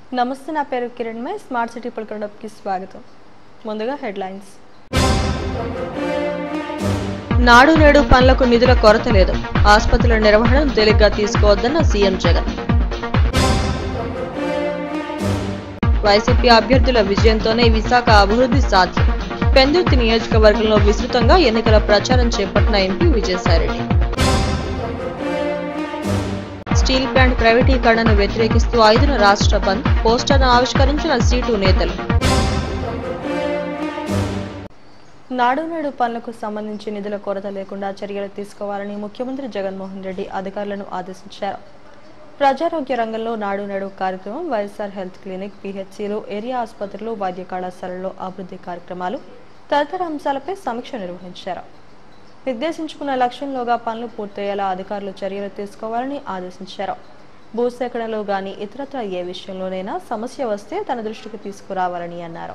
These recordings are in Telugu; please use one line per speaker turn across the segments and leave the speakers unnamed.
నమస్తే నా పేరు కిరణ్ మై స్మార్ట్ సిటీ పలకడంకి స్వాగతం ముందుగా హెడ్లైన్స్ నాడు నేడు పనులకు నిధుల కొరత లేదు ఆసుపత్రుల నిర్వహణను తేలిగ్గా తీసుకోవద్దన్న సీఎం జగన్ వైసీపీ అభ్యర్థుల విజయంతోనే విశాఖ అభివృద్ధి సాధ్యం పెందుర్తి నియోజకవర్గంలో విస్తృతంగా ఎన్నికల ప్రచారం చేపట్టిన ఎంపీ విజయసాయిరెడ్డి స్టీల్ ప్లాంట్ ప్రైవేటీకరణను వ్యతిరేకిస్తూ ఐదున రాష్ట్ర బంద్ పోస్టర్ను ఆవిష్కరించిన సీటు నేతలు నాడు నేడు పనులకు సంబంధించి నిధుల కొరత లేకుండా చర్యలు తీసుకోవాలని ముఖ్యమంత్రి జగన్మోహన్ రెడ్డి అధికారులను ఆదేశించారు ప్రజారోగ్య రంగంలో నాడు నేడు కార్యక్రమం వైఎస్ఆర్ హెల్త్ క్లినిక్ పిహెచ్సిలు ఏరియా ఆసుపత్రులు వైద్య కళాశాలల్లో అభివృద్ధి కార్యక్రమాలు తదితర అంశాలపై సమీక్ష నిర్వహించారు నిర్దేశించుకున్న లక్ష్యంలోగా పనులు పూర్తయ్యేలా అధికారులు చర్యలు తీసుకోవాలని ఆదేశించారు భూసేకరణలో గాని ఇతరత్ర ఏ విషయంలోనైనా సమస్య వస్తే తన దృష్టికి తీసుకురావాలని అన్నారు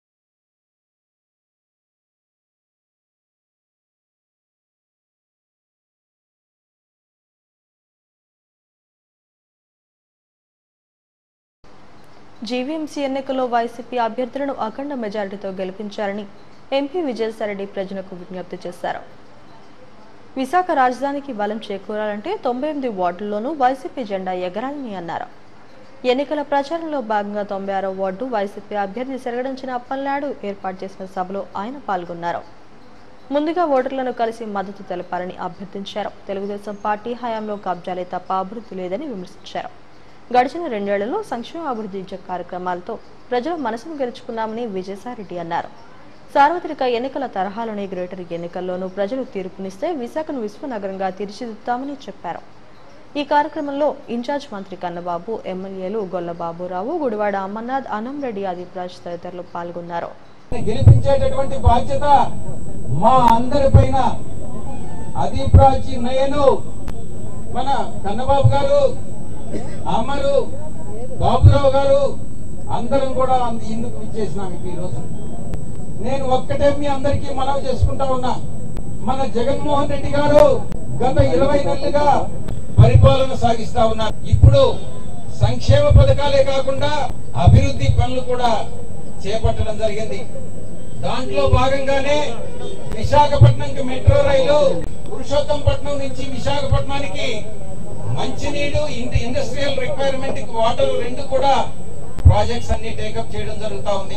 జీవీఎంసీ ఎన్నికల్లో వైసీపీ అభ్యర్థులను అఖండ మెజారిటీతో గెలిపించారని ఎంపీ విజయసాయిరెడ్డి ప్రజలకు విజ్ఞప్తి చేశారు విశాఖ రాజధానికి బలం చేకూరాలంటే తొంభై ఎనిమిది వార్డుల్లోనూ వైసీపీ జెండా ఎగరాలని అన్నారు ఎన్నికల ప్రచారంలో భాగంగా తొంభై ఆరో వార్డు వైసీపీ అభ్యర్థి సెరగడించిన అప్పలనాడు ఏర్పాటు చేసిన సభలో ఆయన పాల్గొన్నారు ముందుగా ఓటర్లను కలిసి మద్దతు తెలపాలని అభ్యర్థించారు తెలుగుదేశం పార్టీ హయాంలో కబ్జాలే తప్ప అభివృద్ధి లేదని విమర్శించారు గడిచిన రెండేళ్లలో సంక్షేమ అభివృద్ధి కార్యక్రమాలతో ప్రజల మనసును గెలుచుకున్నామని విజయసాయిరెడ్డి అన్నారు సార్వత్రిక ఎన్నికల తరహాలోని గ్రేటర్ ఎన్నికల్లోనూ ప్రజలు తీర్పునిస్తే విశాఖను విశ్వనగరంగా తీర్చిదిద్దామని చెప్పారు ఈ కార్యక్రమంలో ఇన్ఛార్జ్ మంత్రి కన్నబాబు ఎమ్మెల్యేలు గొల్లబాబురావు గుడివాడ అమర్నాథ్ అనంరెడ్డి ఆదిప్రాజ్ తదితరులు పాల్గొన్నారు
గెలిపించేటటువంటి బాధ్యత మా అందరి పైన అదీప్రాచి నయను మన కన్నబాబు గారు అమరు బాబురావు గారు అందరం కూడా అంద- ఇందుకు ఇచ్చేసినాం ఈ రోజు నేను ఒక్కటే మీ అందరికీ మనవి చేసుకుంటా ఉన్నా మన జగన్మోహన్ రెడ్డి గారు గత ఇరవై నెలలుగా పరిపాలన సాగిస్తా ఉన్నారు ఇప్పుడు సంక్షేమ పథకాలే కాకుండా అభివృద్ధి పనులు కూడా చేపట్టడం జరిగింది దాంట్లో భాగంగానే విశాఖపట్నంకి మెట్రో రైలు పురుషోత్తంపట్నం నుంచి విశాఖపట్నానికి మంచినీడు ఇండ- ఇండస్ట్రియల్ రిక్వైర్మెంట్ కి వాటర్ రెండు కూడా ప్రాజెక్ట్స్ అన్ని టేకప్ చేయడం జరుగుతా ఉంది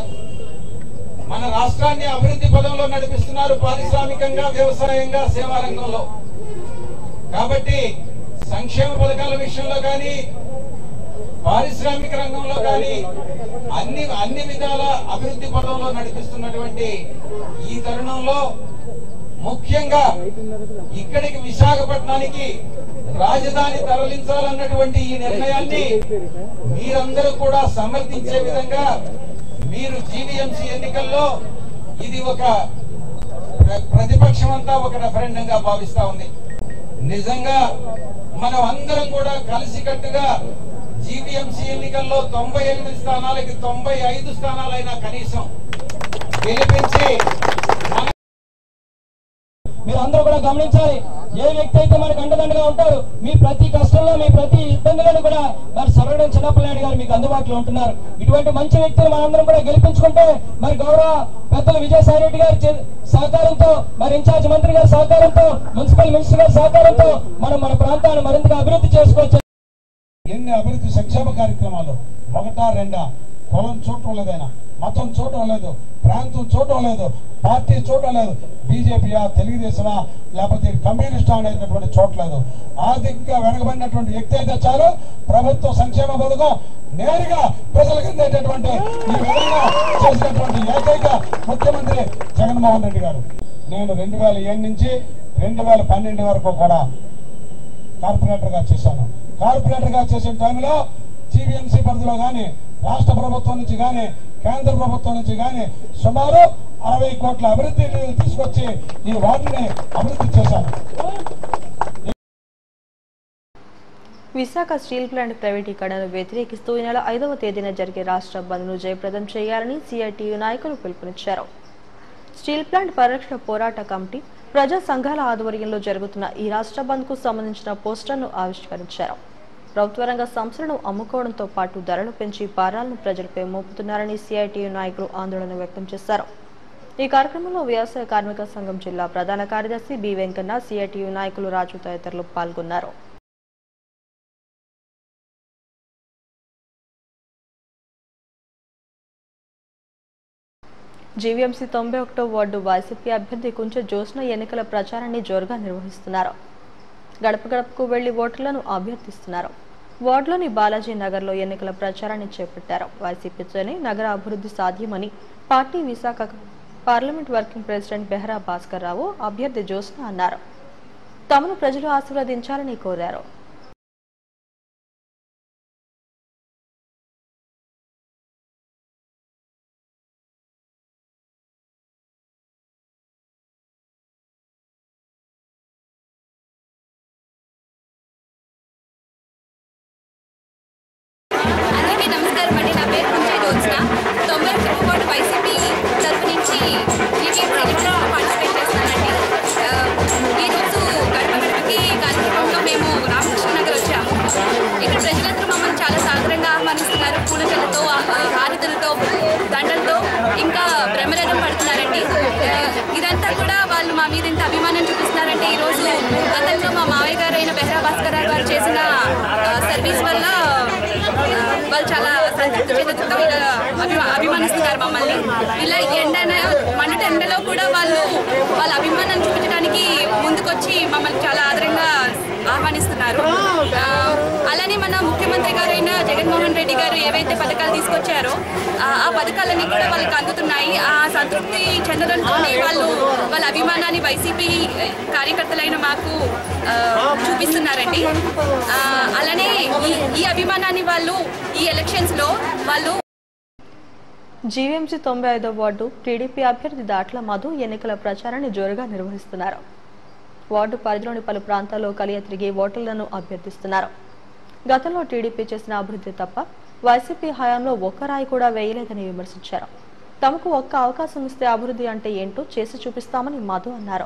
మన రాష్ట్రాన్ని అభివృద్ధి పదంలో నడిపిస్తున్నారు పారిశ్రామికంగా వ్యవసాయంగా సేవా రంగంలో కాబట్టి సంక్షేమ పథకాల విషయంలో కానీ పారిశ్రామిక రంగంలో కానీ అన్ని అన్ని విధాల అభివృద్ధి పదంలో నడిపిస్తున్నటువంటి ఈ తరుణంలో ముఖ్యంగా ఇక్కడికి విశాఖపట్నానికి రాజధాని తరలించాలన్నటువంటి ఈ నిర్ణయాన్ని మీరందరూ కూడా సమర్థించే విధంగా మీరు జీవీఎంసీ ఎన్నికల్లో ఇది ఒక ప్ర- ప్రతిపక్షం అంతా ఒక రెఫరెండం గా భావిస్తా ఉంది నిజంగా మనం అందరం కూడా కలిసికట్టుగా జీవీఎంసీ ఎన్నికల్లో తొంభై ఎనిమిది స్థానాలకి తొంభై ఐదు స్థానాలైనా కనీసం గెలిపించి మన
మీరు అందరూ కూడా గమనించాలి ఏ వ్యక్తి అయితే మనకు అండదండగా ఉంటారు మీ ప్రతి కష్టంలో మీ ప్రతి ఇబ్బందులను కూడా మరి సరవడం చిన్నప్పనాయుడు గారు మీకు అందుబాటులో ఉంటున్నారు ఇటువంటి మంచి వ్యక్తులు మనందరం కూడా గెలిపించుకుంటే మరి గౌరవ పెద్దలు విజయసాయి రెడ్డి గారి చే- సహకారంతో మరి ఇన్ఛార్జ్ మంత్రి గారి సహకారంతో మున్సిపల్ మినిస్టర్ గారి సహకారంతో మనం మన ప్రాంతాన్ని మరింతగా అభివృద్ధి చేసుకోవచ్చు
ఎన్ని అభివృద్ధి సంక్షేమ కార్యక్రమాలు ఒకటా రెండా కులం చూడటం లేదైనా మతం చూడటం లేదు ప్రాంతం చూడటం లేదు పార్టీ చూడటం లేదు బీజేపీయా తెలుగుదేశమా లేకపోతే కమ్యూనిస్టా అనేటటువంటి చూడలేదు ఆర్థికంగా వెనకబడినటువంటి వ్యక్తి అయితే చాలు ప్రభుత్వ సంక్షేమ పథకం నేరుగా ప్రజలకు అందేటటువంటి ఈ విధంగా చేసినటువంటి ఏకైక ముఖ్యమంత్రి జగన్మోహన్ రెడ్డి గారు నేను రెండు వేల ఏడు నుంచి రెండు వేల పన్నెండు వరకు కూడా కార్పొరేటర్ గా చేశాను కార్పొరేటర్ గా చేసిన టైంలో జీవీఎంసీ పరిధిలో గాని రాష్ట్ర ప్రభుత్వం నుంచి గాని కేంద్ర ప్రభుత్వం నుంచి గాని సుమారు అరవై కోట్ల అభివృద్ధి నిధులు తీసుకొచ్చి ఈ వార్డుని అభివృద్ధి చేశాను
విశాఖ స్టీల్ ప్లాంట్ ప్రైవేటీకరణను వ్యతిరేకిస్తూ ఈ నెల ఐదవ తేదీన జరిగే రాష్ట్ర బంద్ను జయప్రదం చేయాలని సిఐటియు నాయకులు పిలుపునిచ్చారు స్టీల్ ప్లాంట్ పరిరక్షణ పోరాట కమిటీ ప్రజా సంఘాల ఆధ్వర్యంలో జరుగుతున్న ఈ రాష్ట్ర బంద్కు సంబంధించిన పోస్టర్ను ఆవిష్కరించారు ప్రభుత్వ రంగ సంస్థలను అమ్ముకోవడంతో పాటు ధరలు పెంచి భారాలను ప్రజలపై మోపుతున్నారని సిఐటియు నాయకులు ఆందోళన వ్యక్తం చేశారు ఈ కార్యక్రమంలో వ్యవసాయ కార్మిక సంఘం జిల్లా ప్రధాన కార్యదర్శి బి వెంకన్న సిఐటియు నాయకులు రాజు తదితరులు పాల్గొన్నారు జీవీఎంసీ తొంభై ఒకటో వార్డు వైసీపీ అభ్యర్థి కుంచె జ్యోత్స్న ఎన్నికల ప్రచారాన్ని జోరుగా నిర్వహిస్తున్నారు గడప గడపకు వెళ్లి ఓటర్లను అభ్యర్థిస్తున్నారు వార్డులోని బాలాజీ నగర్లో ఎన్నికల ప్రచారాన్ని చేపట్టారు వైసీపీతోనే నగర అభివృద్ధి సాధ్యమని పార్టీ Visakha parliament working president Behara Bhaskar Rao అభ్యర్థి జ్యోత్స్న అన్నారు తమను ప్రజలు ఆశీర్వదించాలని కోరారు
అందరికీ నమస్కారం అండి నా పేరు కుంచే రోజున తొంభై ఒకటి వార్డు వైసీపీ తరఫు నుంచి జీవీఎం ఎలక్షన్లో పార్టిసిపేట్ చేస్తున్నానండి ఆ, ఈరోజు గడప గడపకి కార్యక్రమంలో మేము రామకృష్ణ నగర్ వచ్చాము ఇక్కడ ప్రజలందరూ మమ్మల్ని చాలా సాదరంగా ఆహ్వానిస్తున్నారు పూలజలతో హారతులతో దండలతో ఇంకా బ్రహ్మరథం పడుతున్నారండి ఆ, ఇదంతా కూడా వాళ్ళు మా మీద ఇంత అభిమానం చూపిస్తున్నారంటే ఈరోజు గతంలో మా మావయ్య గారు అయిన బెహరా భాస్కర్ రావు గారు చేసిన ఆ, సర్వీస్ వల్ల వాళ్ళు చాలా సంతృప్తి చెందుతూ ఇలా అభి- అభిమానిస్తున్నారు మమ్మల్ని ఇలా ఎండన మండట ఎండలో కూడా వాళ్ళు వాళ్ళ అభిమానాన్ని చూపించడానికి ముందుకొచ్చి మమ్మల్ని చాలా ఆదరంగా ఆహ్వానిస్తున్నారు ఆ, అలానే మన ముఖ్యమంత్రి గారైన జగన్మోహన్ రెడ్డి గారు ఏవైతే పథకాలు తీసుకొచ్చారో ఆ ఆ పథకాలన్నీ కూడా వాళ్ళకి అందుతున్నాయి ఆ సంతృప్తి చెందడంతోనే వాళ్ళు వాళ్ళ అభిమానాన్ని వైసీపీ కార్యకర్తలైన మాకు ఆ, చూపిస్తున్నారండి ఆ, అలానే ఈ ఈ అభిమానాన్ని వాళ్ళు ఈ ఎలక్షన్స్ లో వాళ్ళు
జీవీఎంసీ తొంభై ఐదో వార్డు టీడీపీ అభ్యర్థి దాట్ల మధు ఎన్నికల ప్రచారాన్ని జోరుగా నిర్వహిస్తున్నారు వార్డు పరిధిలోని పలు ప్రాంతాల్లో కలియ తిరిగి ఓటర్లను అభ్యర్థిస్తున్నారు గతంలో టీడీపీ చేసిన అభివృద్ధి తప్ప వైసీపీ హయాంలో ఒక్క రాయి కూడా వేయలేదని విమర్శించారు తమకు ఒక్క అవకాశం ఇస్తే అభివృద్ధి అంటే ఏంటో చేసి చూపిస్తామని మధు అన్నారు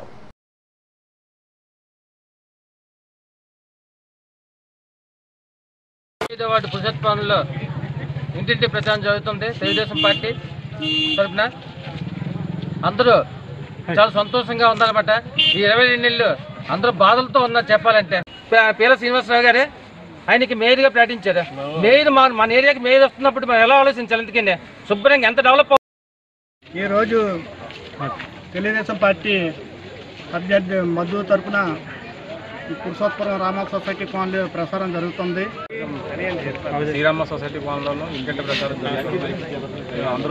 ఐదో వార్డు పురుషోత్పవనంలో ఇంటింటి ప్రచారం జరుగుతుంది తెలుగుదేశం పార్టీ తరఫున అందరూ చాలా సంతోషంగా ఉందన్నమాట ఈ ఇరవై రెండు నెలలు అందరూ బాధలతో ఉన్నారు చెప్పాలంటే పే- పీల శ్రీనివాసరావు గారు ఆయనకి మేయర్గా ప్రకటించారు మేయర్ మా మన ఏరియాకి మేయర్ వస్తున్నప్పుడు మనం ఎలా ఆలోచించాలి ఎందుకంటే శుభ్రంగా ఎంత డెవలప్
ఈరోజు తెలుగుదేశం పార్టీ అభ్యర్థి మధు తరపున ఈ పురుషోత్పురం రామ సొసైటీ కాలనీ ప్రసారం జరుగుతుంది
శ్రీరామ సొసైటీ భవన్లోనూ ఇంటింటి ప్రచారం జరుగుతుంది అందరూ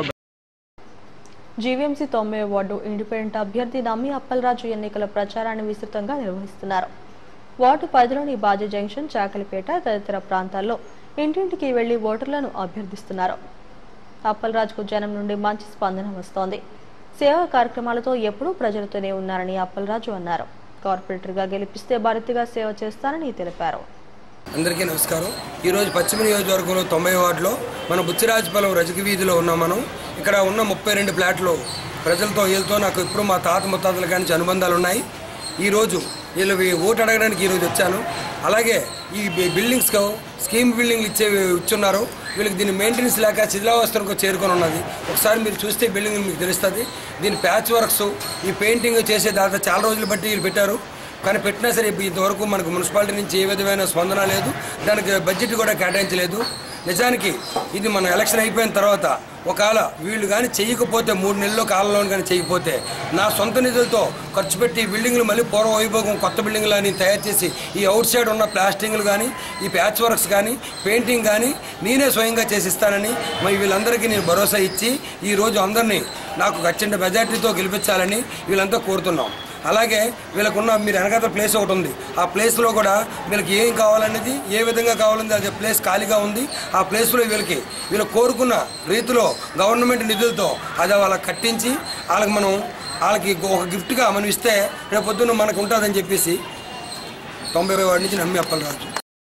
జీవీఎంసీ తొంభై వార్డు ఇండిపెండెంట్ అభ్యర్థి నమ్మి అప్పలరాజు ఎన్నికల ప్రచారాన్ని విస్తృతంగా నిర్వహిస్తున్నారు వార్డు పరిధిలోని బాజీ జంక్షన్ చాకలిపేట తదితర ప్రాంతాల్లో ఇంటింటికి వెళ్లి ఓటర్లను అభ్యర్థిస్తున్నారు అప్పలరాజుకు జనం నుండి మంచి స్పందన వస్తోంది సేవా కార్యక్రమాలతో ఎప్పుడూ ప్రజలతోనే ఉన్నారని అప్పలరాజు అన్నారు కార్పొరేటర్గా గెలిపిస్తే భారతిగా సేవ చేస్తానని తెలిపారు
అందరికీ నమస్కారం ఈరోజు పశ్చిమ నియోజకవర్గంలో తొంభై వార్డులో మన బుచ్చిరాజపాలెం రజక వీధిలో ఉన్నాం మనం ఇక్కడ ఉన్న ముప్పై రెండు ప్లాట్లు ప్రజలతో వీళ్ళతో నాకు ఇప్పుడు మా తాత ముత్తాతల కానించి అనుబంధాలు ఉన్నాయి ఈరోజు వీళ్ళు వీ- ఓటు అడగడానికి ఈరోజు వచ్చాను అలాగే ఈ బి- బిల్డింగ్స్కు స్కీమ్ బిల్డింగ్లు ఇచ్చే ఇచ్చున్నారు వీళ్ళకి దీని మెయింటెనెన్స్ లేక శిథిలావస్థలకు చేరుకొని ఉన్నది ఒకసారి మీరు చూస్తే బిల్డింగ్ మీకు తెలుస్తుంది దీని ప్యాచ్ వర్క్స్ ఈ పెయింటింగ్ చేసే దాదాపు చాలా రోజులు బట్టి వీళ్ళు పెట్టారు కానీ పెట్టినా సరే ఇప్పుడు ఇంతవరకు మనకు మున్సిపాలిటీ నుంచి ఏ విధమైన స్పందన లేదు దానికి బడ్జెట్ కూడా కేటాయించలేదు నిజానికి ఇది మన ఎలక్షన్ అయిపోయిన తర్వాత ఒకవేళ వీళ్ళు కానీ చేయకపోతే మూడు నెలల్లో కాలంలో కానీ చేయకపోతే నా సొంత నిధులతో ఖర్చు పెట్టి ఈ బిల్డింగ్లు మళ్ళీ పూర్వ వైభోగం కొత్త బిల్డింగ్లు అని తయారు చేసి ఈ అవుట్ సైడ్ ఉన్న ప్లాస్టింగ్లు కానీ ఈ ప్యాచ్ వర్క్స్ కానీ పెయింటింగ్ కానీ నేనే స్వయంగా చేసిస్తానని మరి వీళ్ళందరికీ నేను భరోసా ఇచ్చి ఈరోజు అందరినీ నాకు ఖచ్చితంగా మెజార్టీతో గెలిపించాలని వీళ్ళంతా కోరుతున్నాం అలాగే వీళ్ళకున్న మీరు వెనకాల ప్లేస్ ఒకటి ఉంది ఆ ప్లేస్లో కూడా వీళ్ళకి ఏం కావాలనేది ఏ విధంగా కావాలనేది అది ప్లేస్ ఖాళీగా ఉంది ఆ ప్లేస్లో వీళ్ళకి వీళ్ళు కోరుకున్న రీతిలో గవర్నమెంట్ నిధులతో అది వాళ్ళకి కట్టించి వాళ్ళకి మనం వాళ్ళకి ఒక గిఫ్ట్గా మనం ఇస్తే రేపు పొద్దున్న మనకు ఉంటుందని చెప్పేసి తొంభై వాడి నుంచి నమ్మి అప్పలరాజు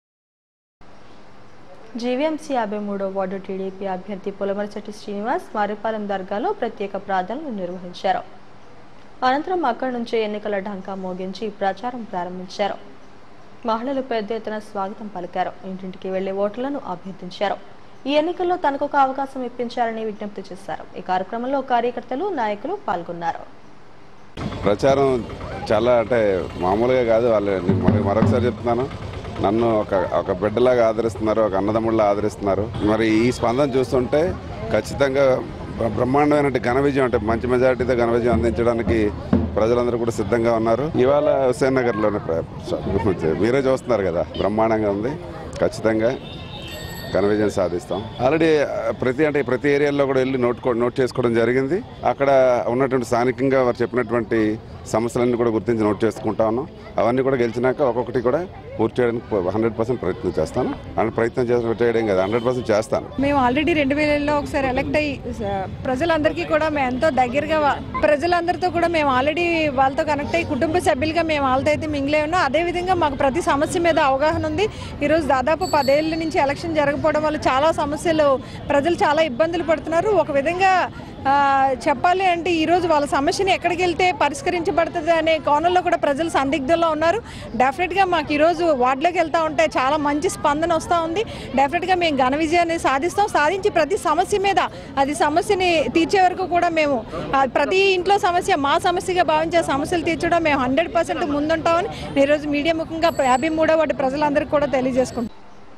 జీవీఎంసీ యాభై మూడో వార్డు టీడీపీ అభ్యర్థి పులమరిశెట్టి శ్రీనివాస్ మారిపాలెం దర్గాలో ప్రత్యేక ప్రార్థనలు నిర్వహించారు అనంతరం అక్కడి నుంచి ఎన్నికల ఢంకా మోగించి ప్రచారం ప్రారంభించారు మహిళలు పెద్ద ఎత్తున స్వాగతం పలికారు ఇంటింటికి వెళ్లి ఓట్లను అభ్యర్థించారు ఈ ఎన్నికల్లో తనకు ఒక అవకాశం ఇప్పించాలని విజ్ఞప్తి చేశారు ఈ కార్యక్రమంలో కార్యకర్తలు నాయకులు పాల్గొన్నారు
ప్రచారం చాలా అంటే మామూలుగా కాదు వాళ్ళు మరి మరొకసారి చెప్తున్నాను నన్ను ఒక ఒక బిడ్డలాగా ఆదరిస్తున్నారు ఒక అన్నదమ్ముళ్ళ ఆదరిస్తున్నారు మరి ఈ స్పందన చూస్తుంటే ఖచ్చితంగా బ్ర- బ్రహ్మాండమైన ఘన విజయం అంటే మంచి మెజారిటీతో ఘన విజయం అందించడానికి ప్రజలందరూ కూడా సిద్ధంగా ఉన్నారు ఇవాళ హుస్సేన్ నగర్లోనే ప్ర- మీరే చూస్తున్నారు కదా బ్రహ్మాండంగా ఉంది ఖచ్చితంగా ఘన విజయం సాధిస్తాం ఆల్రెడీ ఆ, ప్రతి అంటే ప్రతి ఏరియాలో కూడా వెళ్ళి నోట్ కో- నోట్ చేసుకోవడం జరిగింది అక్కడ ఉన్నటువంటి స్థానికంగా వారు చెప్పినటువంటి సమస్యలన్నీ కూడా గుర్తించి నోట్ చేసుకుంటా ఉన్నాం అవన్నీ కూడా గెలిచినాక ఒక్కొక్కటి కూడా పూర్తి చేయడానికి హండ్రెడ్ పర్సెంట్ ప్రయత్నం చేస్తాను అండ్ ప్రయత్నం చేసి చేయడం కదా హండ్రెడ్ పర్సెంట్ చేస్తాను
మేము ఆల్రెడీ రెండు వేలలో ఒకసారి ఎలక్ట్ అయ్యి స- ప్రజలందరికీ కూడా మేము ఎంతో దగ్గరగా వా- ప్రజలందరితో కూడా మేము ఆల్రెడీ వాళ్ళతో కనెక్ట్ అయ్యి కుటుంబ సభ్యులుగా మేము వాళ్ళతో అయితే మింగిలే ఉన్నాం అదేవిధంగా మాకు ప్రతి సమస్య మీద అవగాహన ఉంది ఈరోజు దాదాపు పదేళ్ల నుంచి ఎలక్షన్ జరగకపోవడం వల్ల చాలా సమస్యలు ప్రజలు చాలా ఇబ్బందులు పడుతున్నారు ఒక విధంగా ఆ, చెప్పాలి అంటే ఈరోజు వాళ్ళ సమస్యని ఎక్కడికి వెళ్తే పరిష్కరించబడుతుంది అనే కోణంలో కూడా ప్రజలు సందిగ్ధంలో ఉన్నారు డెఫినెట్గా మాకు ఈరోజు వార్డులోకి వెళ్తూ ఉంటే చాలా మంచి స్పందన వస్తూ ఉంది డెఫినెట్గా మేము ఘన విజయాన్ని సాధిస్తాం సాధించి ప్రతి సమస్య మీద అది సమస్యని తీర్చే వరకు కూడా మేము ఆ, ప్రతి ఇంట్లో సమస్య మా సమస్యగా భావించే సమస్యలు తీర్చడం మేము హండ్రెడ్ పర్సెంట్ ముందుంటామని ఈరోజు మీడియా ముఖంగా యాభై మూడో వాటి ప్రజలందరికీ కూడా తెలియజేసుకుంటాం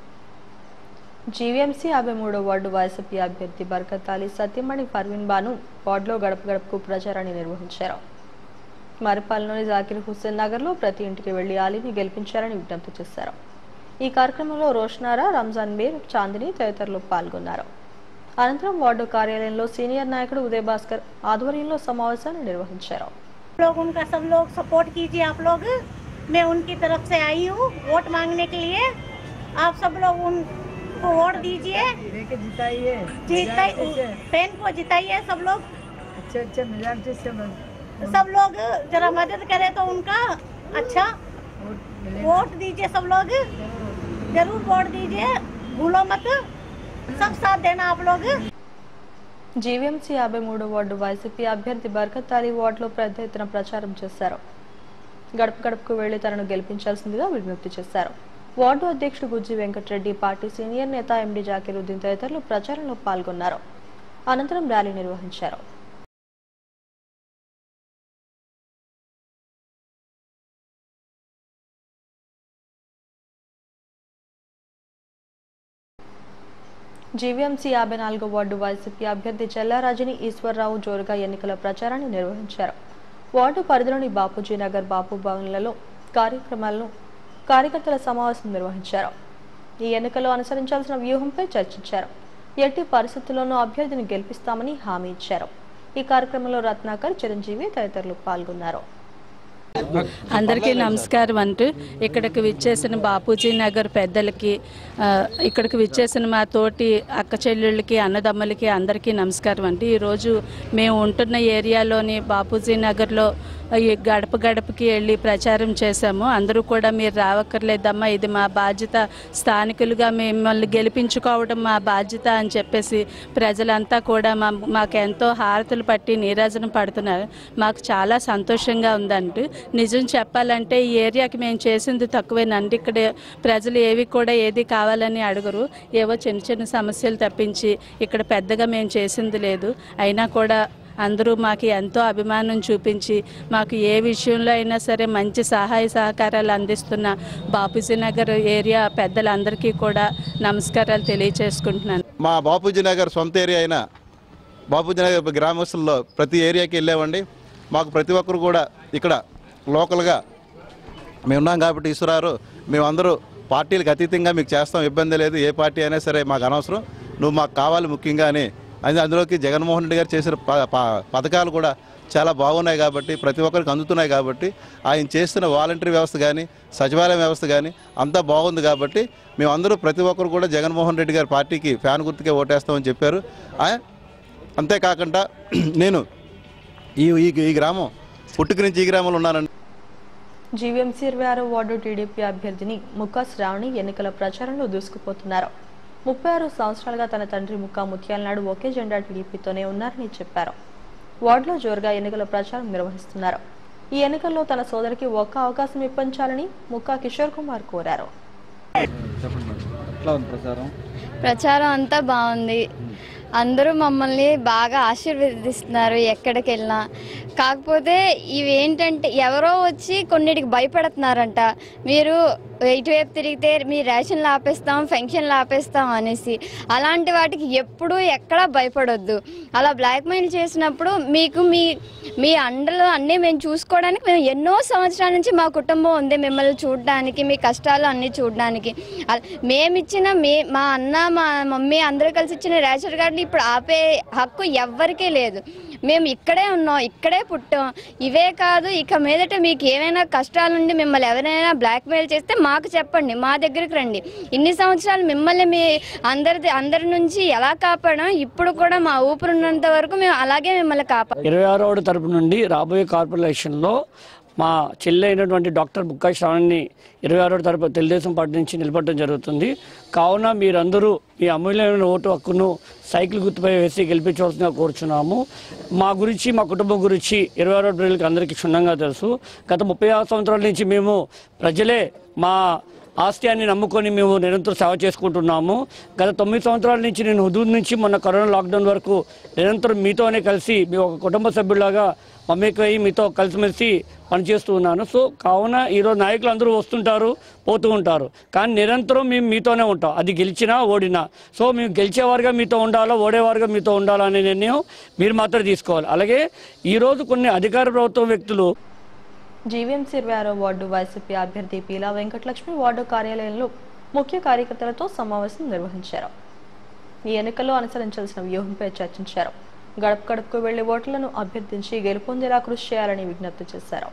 జీవీఎంసీ యాభై మూడో వార్డు వైసీపీ అభ్యర్థి బర్కత్ అలీ సత్యమణి ఫర్వీన్ బాను వార్డులో గడప గడపకు ప్రచారాన్ని నిర్వహించారు మరిపాలెంలోని జాకిర్ హుస్సేన్ నగర్లో ప్రతి ఇంటికి వెళ్లి అలీని గెలిపించారని విజ్ఞప్తి చేశారు ఈ కార్యక్రమంలో రోషనారా రంజాన్ మీర్ చాందిని తదితరులు పాల్గొన్నారు అనంతరం వార్డు కార్యాలయంలో సీనియర్ నాయకుడు ఉదయ్ భాస్కర్ ఆధ్వర్యంలో సమావేశాన్ని నిర్వహించారు
लोग उनका सब लोग सपोर्ट कीजिए आप लोग मैं उनकी तरफ से आई हूँ वोट मांगने के लिए आप सब लोग उनको वोट दीजिए
जिताइए
जीता पेन को जिताइए सब लोग
अच्छे अच्छे मेजोरिटी से
सब लोग जरा मदद करें तो उनका अच्छा वोट दीजिए सब लोग जरूर वोट दीजिए भूलो मत सब साथ देना आप लोग
జీవీఎంసీ యాభై మూడు వార్డు వైసీపీ అభ్యర్థి బర్కత్ అలీ వార్డులో పెద్ద ఎత్తున ప్రచారం చేశారు గడప గడపకు వెళ్లి తనను గెలిపించాల్సిందిగా విజ్ఞప్తి చేశారు వార్డు అధ్యక్షుడు గుజ్జి వెంకటరెడ్డి పార్టీ సీనియర్ నేత ఎండి జాకిరుద్దీన్ తదితరులు ప్రచారంలో పాల్గొన్నారు అనంతరం ర్యాలీ నిర్వహించారు జీవీఎంసీ యాభై నాలుగో వార్డు వైసీపీ అభ్యర్థి చెల్లారాజుని ఈశ్వరరావు జోరుగా ఎన్నికల ప్రచారాన్ని నిర్వహించారు వార్డు పరిధిలోని బాపూజీ నగర్ బాపు భవన్లలో కార్యక్రమాలను కార్యకర్తల సమావేశం నిర్వహించారు ఈ ఎన్నికల్లో అనుసరించాల్సిన వ్యూహంపై చర్చించారు ఎట్టి పరిస్థితుల్లోనూ అభ్యర్థిని గెలిపిస్తామని హామీ ఇచ్చారు ఈ కార్యక్రమంలో రత్నాకర్ చిరంజీవి తదితరులు పాల్గొన్నారు
అందరికీ నమస్కారం అంటూ ఇక్కడికి విచ్చేసిన బాపూజీ నగర్ పెద్దలకి ఆ, ఇక్కడికి విచ్చేసిన మా తోటి అక్క చెల్లెళ్ళకి అన్నదమ్ములకి అందరికీ నమస్కారం అండి ఈరోజు మేము ఉంటున్న ఏరియాలోని బాపూజీ నగర్లో ఈ గడప గడపకి వెళ్ళి ప్రచారం చేశాము అందరూ కూడా మీరు రావక్కర్లేదమ్మా ఇది మా బాధ్యత స్థానికులుగా మిమ్మల్ని గెలిపించుకోవడం మా బాధ్యత అని చెప్పేసి ప్రజలంతా కూడా మా మాకు ఎంతో హారతులు పట్టి నీరాజనం పడుతున్నారు మాకు చాలా సంతోషంగా ఉందంటూ నిజం చెప్పాలంటే ఈ ఏరియాకి మేము చేసింది తక్కువేనండి ఇక్కడ ప్రజలు ఏవి కూడా ఏది కావాలని అడగరు ఏవో చిన్న చిన్న సమస్యలు తప్పించి ఇక్కడ పెద్దగా మేము చేసింది లేదు అయినా కూడా అందరూ మాకు ఎంతో అభిమానం చూపించి మాకు ఏ విషయంలో అయినా సరే మంచి సహాయ సహకారాలు అందిస్తున్న బాపూజీ నగర్ ఏరియా పెద్దలందరికీ కూడా నమస్కారాలు తెలియచేసుకుంటున్నాను
మా బాపూజీ నగర్ సొంత ఏరియా అయిన బాపూజీ నగర్ గ్రామస్తుల్లో ప్రతి ఏరియాకి వెళ్ళామండి మాకు ప్రతి ఒక్కరు కూడా ఇక్కడ లోకల్గా మేము ఉన్నాం కాబట్టి ఈశ్వరారు మేమందరూ పార్టీలకు అతీతంగా మీకు చేస్తాం ఇబ్బంది లేదు ఏ పార్టీ అయినా సరే మాకు అనవసరం నువ్వు మాకు కావాలి ముఖ్యంగా అని అది అందులోకి జగన్మోహన్ రెడ్డి గారు చేసిన ప- ప- పథకాలు కూడా చాలా బాగున్నాయి కాబట్టి ప్రతి ఒక్కరికి అందుతున్నాయి కాబట్టి ఆయన చేస్తున్న వాలంటరీ వ్యవస్థ కానీ సచివాలయం వ్యవస్థ కానీ అంతా బాగుంది కాబట్టి మేమందరూ ప్రతి ఒక్కరు కూడా జగన్మోహన్ రెడ్డి గారి పార్టీకి ఫ్యాన్ గుర్తుకే ఓటేస్తామని చెప్పారు ఆ- అంతేకాకుండా నేను ఈ ఈ ఈ గ్రామం పుట్టుక నుంచి ఈ గ్రామంలో ఉన్నానండి
జీవీఎంసీ ఇరవై ఆరో వార్డు టీడీపీ అభ్యర్థిని ముక్కా శ్రావణి ఎన్నికల ప్రచారంలో దూసుకుపోతున్నారు ముప్పై ఆరు సంవత్సరాలుగా తన తండ్రి ముక్కా ముత్యాల నాడు ఒకే జెండా టీడీపీతోనే ఉన్నారని చెప్పారు వార్డులో జోరుగా ఎన్నికల ప్రచారం నిర్వహిస్తున్నారు ఈ ఎన్నికల్లో తన సోదరికి ఒక్క అవకాశం ఇప్పించాలని ముక్కా కిషోర్ కుమార్ కోరారు
ఎట్లా ఉంది ప్రచారం
ప్రచారం అంతా బాగుంది అందరూ మమ్మల్ని బాగా ఆశీర్వదిస్తున్నారు ఎక్కడికి వెళ్ళినా కాకపోతే ఇవి ఏంటంటే ఎవరో వచ్చి కొన్నిటికి భయపడుతున్నారంట మీరు ఇటువైపు తిరిగితే మీ రేషన్లు ఆపేస్తాం ఫెన్షన్లు ఆపేస్తాం అనేసి అలాంటి వాటికి ఎప్పుడూ ఎక్కడా భయపడొద్దు అలా బ్లాక్మెయిల్ చేసినప్పుడు మీకు మీ మీ అండలు అన్నీ మేము చూసుకోవడానికి మేము ఎన్నో సంవత్సరాల నుంచి మా కుటుంబం ఉంది మిమ్మల్ని చూడడానికి మీ కష్టాలు అన్నీ చూడడానికి అల- మేమిచ్చిన మే మా అన్న మా మమ్మీ అందరూ కలిసి ఇచ్చిన రేషన్ కార్డుని ఇప్పుడు ఆపే హక్కు ఎవ్వరికీ లేదు మేము ఇక్కడే ఉన్నాం ఇక్కడే పుట్టాం ఇవే కాదు ఇక మీదట మీకు ఏమైనా కష్టాలుండి మిమ్మల్ని ఎవరైనా బ్లాక్మెయిల్ చేస్తే మాకు చెప్పండి మా దగ్గరికి రండి ఇన్ని సంవత్సరాలు మిమ్మల్ని మీ అందరి అందరి నుంచి ఎలా కాపాడాం ఇప్పుడు కూడా మా ఊపిరి ఉన్నంత వరకు మేము అలాగే మిమ్మల్ని కాపా
ఇరవై ఆరో తరపు నుండి రాబోయే కార్పొరేషన్లో మా చెల్లి అయినటువంటి డాక్టర్ బుక్కా శ్రావణ్ని ఇరవై ఆరో తరపు తెలుగుదేశం పార్టీ నుంచి నిలబడడం జరుగుతుంది కావున మీరందరూ మీ అమూల్యమైన ఓటు హక్కును సైకిల్ గుర్తుపై వేసి గెలిపించవలసిందిగా కోరుచున్నాము మా గురించి మా కుటుంబం గురించి ఇరవై ఆరో ప్రజలకు అందరికీ క్షుణ్ణంగా తెలుసు గత ముప్పై ఆరు సంవత్సరాల నుంచి మేము ప్రజలే మా ఆస్తియాన్ని నమ్ముకొని మేము నిరంతరం సేవ చేసుకుంటున్నాము గత తొమ్మిది సంవత్సరాల నుంచి నేను హుదూద్ నుంచి మొన్న కరోనా లాక్డౌన్ వరకు నిరంతరం మీతోనే కలిసి మీ ఒక కుటుంబ సభ్యులాగా మమ్మేకై మీతో కలిసిమెలిసి పనిచేస్తూ ఉన్నాను సో కావున ఈరోజు నాయకులు అందరూ వస్తుంటారు పోతూ ఉంటారు కానీ నిరంతరం మేము మీతోనే ఉంటాం అది గెలిచినా ఓడినా సో మేము గెలిచేవారుగా మీతో ఉండాలా ఓడేవారుగా మీతో ఉండాలా అనే నిర్ణయం మీరు మాత్రమే తీసుకోవాలి అలాగే ఈరోజు కొన్ని అధికార ప్రభుత్వం వ్యక్తులు
జీవీఎంసీ ఇరవై ఆరో వార్డు వైసీపీ అభ్యర్థి పీలా వెంకటలక్ష్మి వార్డు కార్యాలయంలో ముఖ్య కార్యకర్తలతో సమావేశం నిర్వహించారు ఈ ఎన్నికల్లో అనుసరించాల్సిన వ్యూహంపై చర్చించారు గడప గడపకు వెళ్లి ఓట్లను అభ్యర్థించి గెలుపొందేలా కృషి చేయాలని విజ్ఞప్తి చేశారు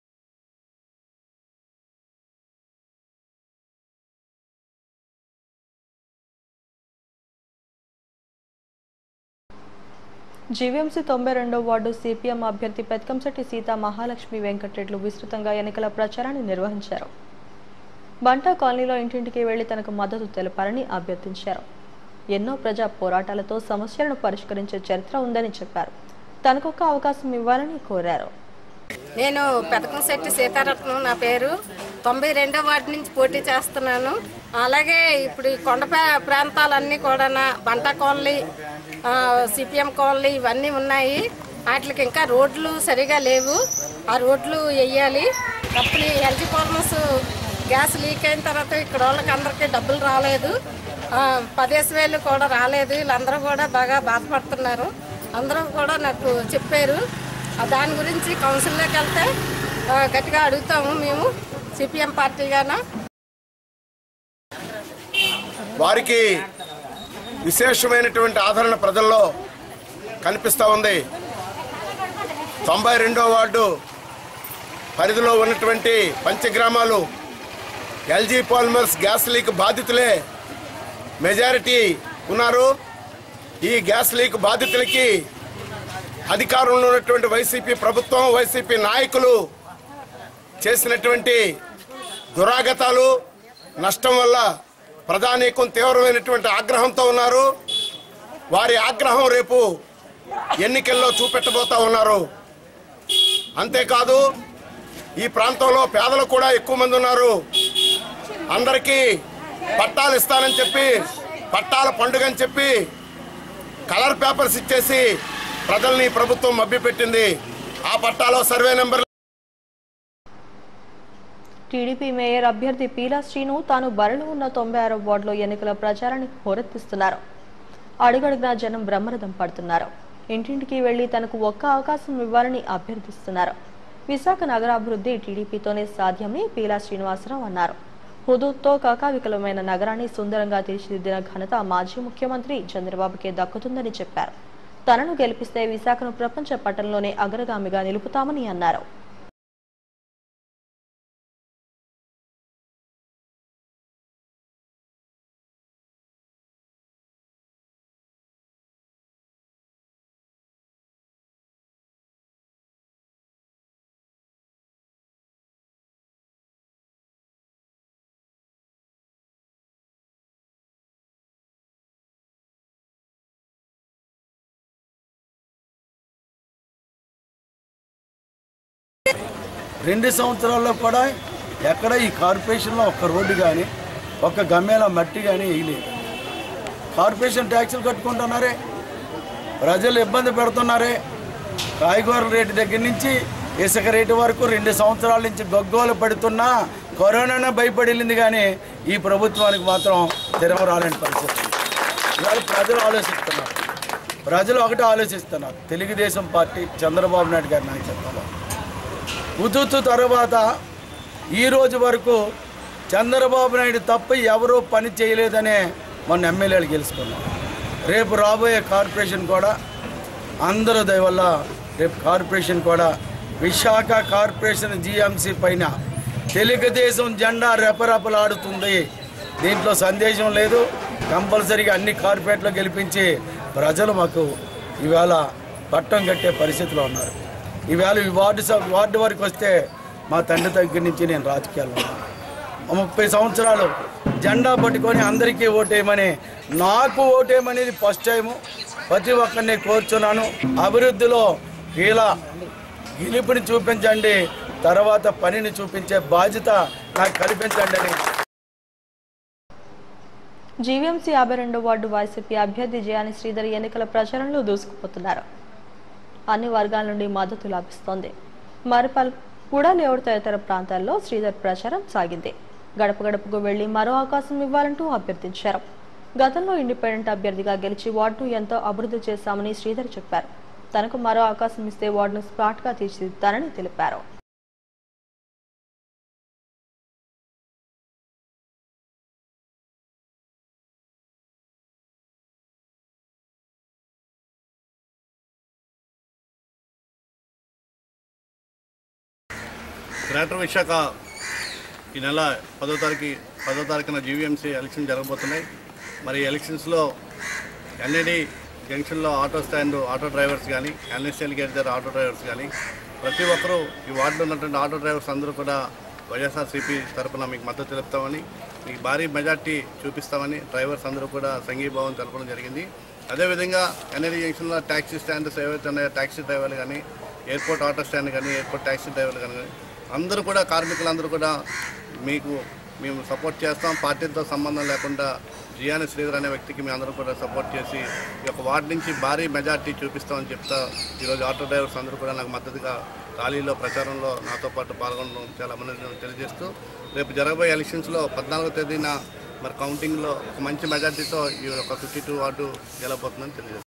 జీవీఎంసీ తొంభై రెండో వార్డు సిపిఎం అభ్యర్థి పెత్కంశెట్టి సీతా మహాలక్ష్మి వెంకటరెడ్లు విస్తృతంగా ఎన్నికల ప్రచారాన్ని నిర్వహించారు బంటా కాలనీలో ఇంటింటికి వెళ్లి తనకు మద్దతు తెలపాలని అభ్యర్థించారు ఎన్నో ప్రజా పోరాటాలతో సమస్యలను పరిష్కరించే చరిత్ర ఉందని చెప్పారు తనకొక అవకాశం ఇవ్వాలని కోరారు
నేను పెదకంశెట్టి సీతారత్నం నా పేరు తొంభై రెండో వార్డు నుంచి పోటీ చేస్తున్నాను అలాగే ఇప్పుడు ఈ కొండ ప్రా- ప్రాంతాలన్నీ కూడా బంటా కాలనీ సిపిఎం కాలనీ ఇవన్నీ ఉన్నాయి వాటికి ఇంకా రోడ్లు సరిగా లేవు ఆ రోడ్లు వేయాలి అప్పుడు ఎల్జీ ఫార్మర్స్ గ్యాస్ లీక్ అయిన తర్వాత ఇక్కడ వాళ్ళకి అందరికీ డబ్బులు రాలేదు ఆ, పదేసి వేలు కూడా రాలేదు వీళ్ళందరూ కూడా బాగా బాధపడుతున్నారు అందరూ కూడా నాకు చెప్పారు ఆ దాని గురించి కౌన్సిల్లోకి వెళ్తే ఆ, గట్టిగా అడుగుతాము మేము సిపిఎం పార్టీగాన
వారికి విశేషమైనటువంటి ఆదరణ ప్రజల్లో కనిపిస్తూ ఉంది తొంభై రెండో వార్డు పరిధిలో ఉన్నటువంటి పంచగ్రామాలు ఎల్జీ పాలిమర్స్ గ్యాస్ లీక్ బాధితులే మెజారిటీ ఉన్నారు ఈ గ్యాస్ లీక్ బాధితులకి అధికారంలో ఉన్నటువంటి వైసీపీ ప్రభుత్వం వైసీపీ నాయకులు చేసినటువంటి దురాగతాలు నష్టం వల్ల ప్రధానికం తీవ్రమైనటువంటి ఆగ్రహంతో ఉన్నారు వారి ఆగ్రహం రేపు ఎన్నికల్లో చూపెట్టబోతా ఉన్నారు అంతేకాదు ఈ ప్రాంతంలో పేదలు కూడా ఎక్కువ మంది ఉన్నారు అందరికీ పట్టాలు ఇస్తానని చెప్పి పట్టాల పండుగ అని చెప్పి కలర్ పేపర్స్ ఇచ్చేసి ప్రజల్ని ప్రభుత్వం మభ్యపెట్టింది ఆ పట్టాలో సర్వే నెంబర్
టీడీపీ మేయర్ అభ్యర్థి పీలా శ్రీను తాను బరిలో ఉన్న తొంభై ఆరో వార్డులో ఎన్నికల ప్రచారాన్ని హోరెత్తిస్తున్నారు అడుగడుగునా జనం బ్రహ్మరథం పడుతున్నారు ఇంటింటికి వెళ్లి తనకు ఒక్క అవకాశం ఇవ్వాలని అభ్యర్థిస్తున్నారు విశాఖ నగరాభివృద్ధి టీడీపీతోనే సాధ్యమని పీలా శ్రీనివాసరావు అన్నారు హుదూద్తో కకావికలమైన నగరాన్ని సుందరంగా తీర్చిదిద్దిన ఘనత మాజీ ముఖ్యమంత్రి చంద్రబాబుకే దక్కుతుందని చెప్పారు తనను గెలిపిస్తే విశాఖను ప్రపంచ పటంలోనే అగ్రగామిగా నిలుపుతామని అన్నారు
రెండు సంవత్సరాల్లో కూడా ఎక్కడ ఈ కార్పొరేషన్లో ఒక్క రోడ్డు కానీ ఒక్క గమ్మేల మట్టి కానీ వేయలేదు కార్పొరేషన్ ట్యాక్సులు కట్టుకుంటున్నారే ప్రజలు ఇబ్బంది పెడుతున్నారే కాయగూరల రేటు దగ్గర నుంచి ఇసుక రేటు వరకు రెండు సంవత్సరాల నుంచి గగ్గోలు పడుతున్నా కరోనానే భయపడి వెళ్ళింది కానీ ఈ ప్రభుత్వానికి మాత్రం తిరగ రాలేని పరిస్థితి ఇవాళ ప్రజలు ఆలోచిస్తున్నారు ప్రజలు ఒకటి ఆలోచిస్తున్నారు తెలుగుదేశం పార్టీ చంద్రబాబు నాయుడు గారి నాయకత్వంలో ఉతుతు తర్వాత ఈ రోజు వరకు చంద్రబాబు నాయుడు తప్ప ఎవరూ పని చేయలేదనే మొన్న ఎమ్మెల్యేలు గెలుచుకున్నాం రేపు రాబోయే కార్పొరేషన్ కూడా అందరూ దయ వల్ల రేపు కార్పొరేషన్ కూడా విశాఖ కార్పొరేషన్ జిఎంసి పైన తెలుగుదేశం జెండా రెపరెపలాడుతుంది దీంట్లో సందేశం లేదు కంపల్సరీగా అన్ని కార్పొరేట్లో గెలిపించి ప్రజలు మాకు ఈవేళ పట్టం కట్టే పరిస్థితిలో ఉన్నారు ఈవేళ ఈ వార్డు సభ వార్డు వరకు వస్తే మా తండ్రి దగ్గర నుంచి నేను రాజకీయాల్లో ఉన్నాను ముప్పై సంవత్సరాలు జెండా పట్టుకొని అందరికీ ఓటేయమని నాకు ఓటేయమనేది ఫస్ట్ టైము ప్రతి ఒక్కరిని కోరుచున్నాను అభివృద్ధిలో ఇలా గెలుపుని చూపించండి తర్వాత పనిని చూపించే బాధ్యత నాకు కల్పించండి అని
జీవీఎంసీ యాభై రెండో వార్డు వైసీపీ అభ్యర్థి జయాని శ్రీధర్ ఎన్నికల ప్రచారంలో దూసుకుపోతున్నారు అన్ని వర్గాల నుండి మద్దతు లభిస్తోంది మరిపల్ కూడా లేఅవుట్ తదితర ప్రాంతాల్లో శ్రీధర్ ప్రచారం సాగింది గడప గడపకు వెళ్లి మరో అవకాశం ఇవ్వాలంటూ అభ్యర్థించారు గతంలో ఇండిపెండెంట్ అభ్యర్థిగా గెలిచి వార్డును ఎంతో అభివృద్ధి చేశామని శ్రీధర్ చెప్పారు తనకు మరో అవకాశం ఇస్తే వార్డును స్పాట్గా తీర్చిదిద్దానని తెలిపారు
గ్రేటర్ విశాఖ ఈ నెల పదో తారీఖు పదో తారీఖున జీవీఎంసీ ఎలక్షన్ జరగబోతున్నాయి మరి ఎలక్షన్స్లో ఎల్ఈడి జంక్షన్లో ఆటో స్టాండ్ ఆటో డ్రైవర్స్ కానీ ఎన్ఎస్ఎల్ గేట్ దగ్గర ఆటో డ్రైవర్స్ కానీ ప్రతి ఒక్కరూ ఈ వార్డులో ఉన్నటువంటి ఆటో డ్రైవర్స్ అందరూ కూడా వైఎస్ఆర్సీపీ తరఫున మీకు మద్దతు తెలుపుతామని మీకు భారీ మెజార్టీ చూపిస్తామని డ్రైవర్స్ అందరూ కూడా సంఘీభావం తెలపడం జరిగింది అదేవిధంగా ఎన్ఎడి జంక్షన్లో ట్యాక్సీ స్టాండ్స్ ఏవైతే ఉన్నాయో ట్యాక్సీ డ్రైవర్లు కానీ ఎయిర్పోర్ట్ ఆటో స్టాండ్ కానీ ఎయిర్పోర్ట్ ట్యాక్సీ డ్రైవర్లు కానీ అందరూ కూడా కార్మికులందరూ కూడా మీకు మేము సపోర్ట్ చేస్తాం పార్టీతో సంబంధం లేకుండా జియాని శ్రీధర్ అనే వ్యక్తికి మేము అందరూ కూడా సపోర్ట్ చేసి ఈ యొక్క వార్డు నుంచి భారీ మెజార్టీ చూపిస్తామని చెప్తా ఈరోజు ఆటో డ్రైవర్స్ అందరూ కూడా నాకు మద్దతుగా ర్యాలీలో ప్రచారంలో నాతో పాటు పాల్గొనడం చాలా అభినందన తెలియజేస్తూ రేపు జరగబోయే ఎలక్షన్స్లో పద్నాలుగో తేదీన మరి కౌంటింగ్లో ఒక మంచి మెజార్టీతో ఈ యొక్క ఫిఫ్టీ టూ వార్డు గెలవబోతుందని తెలియజేస్తాను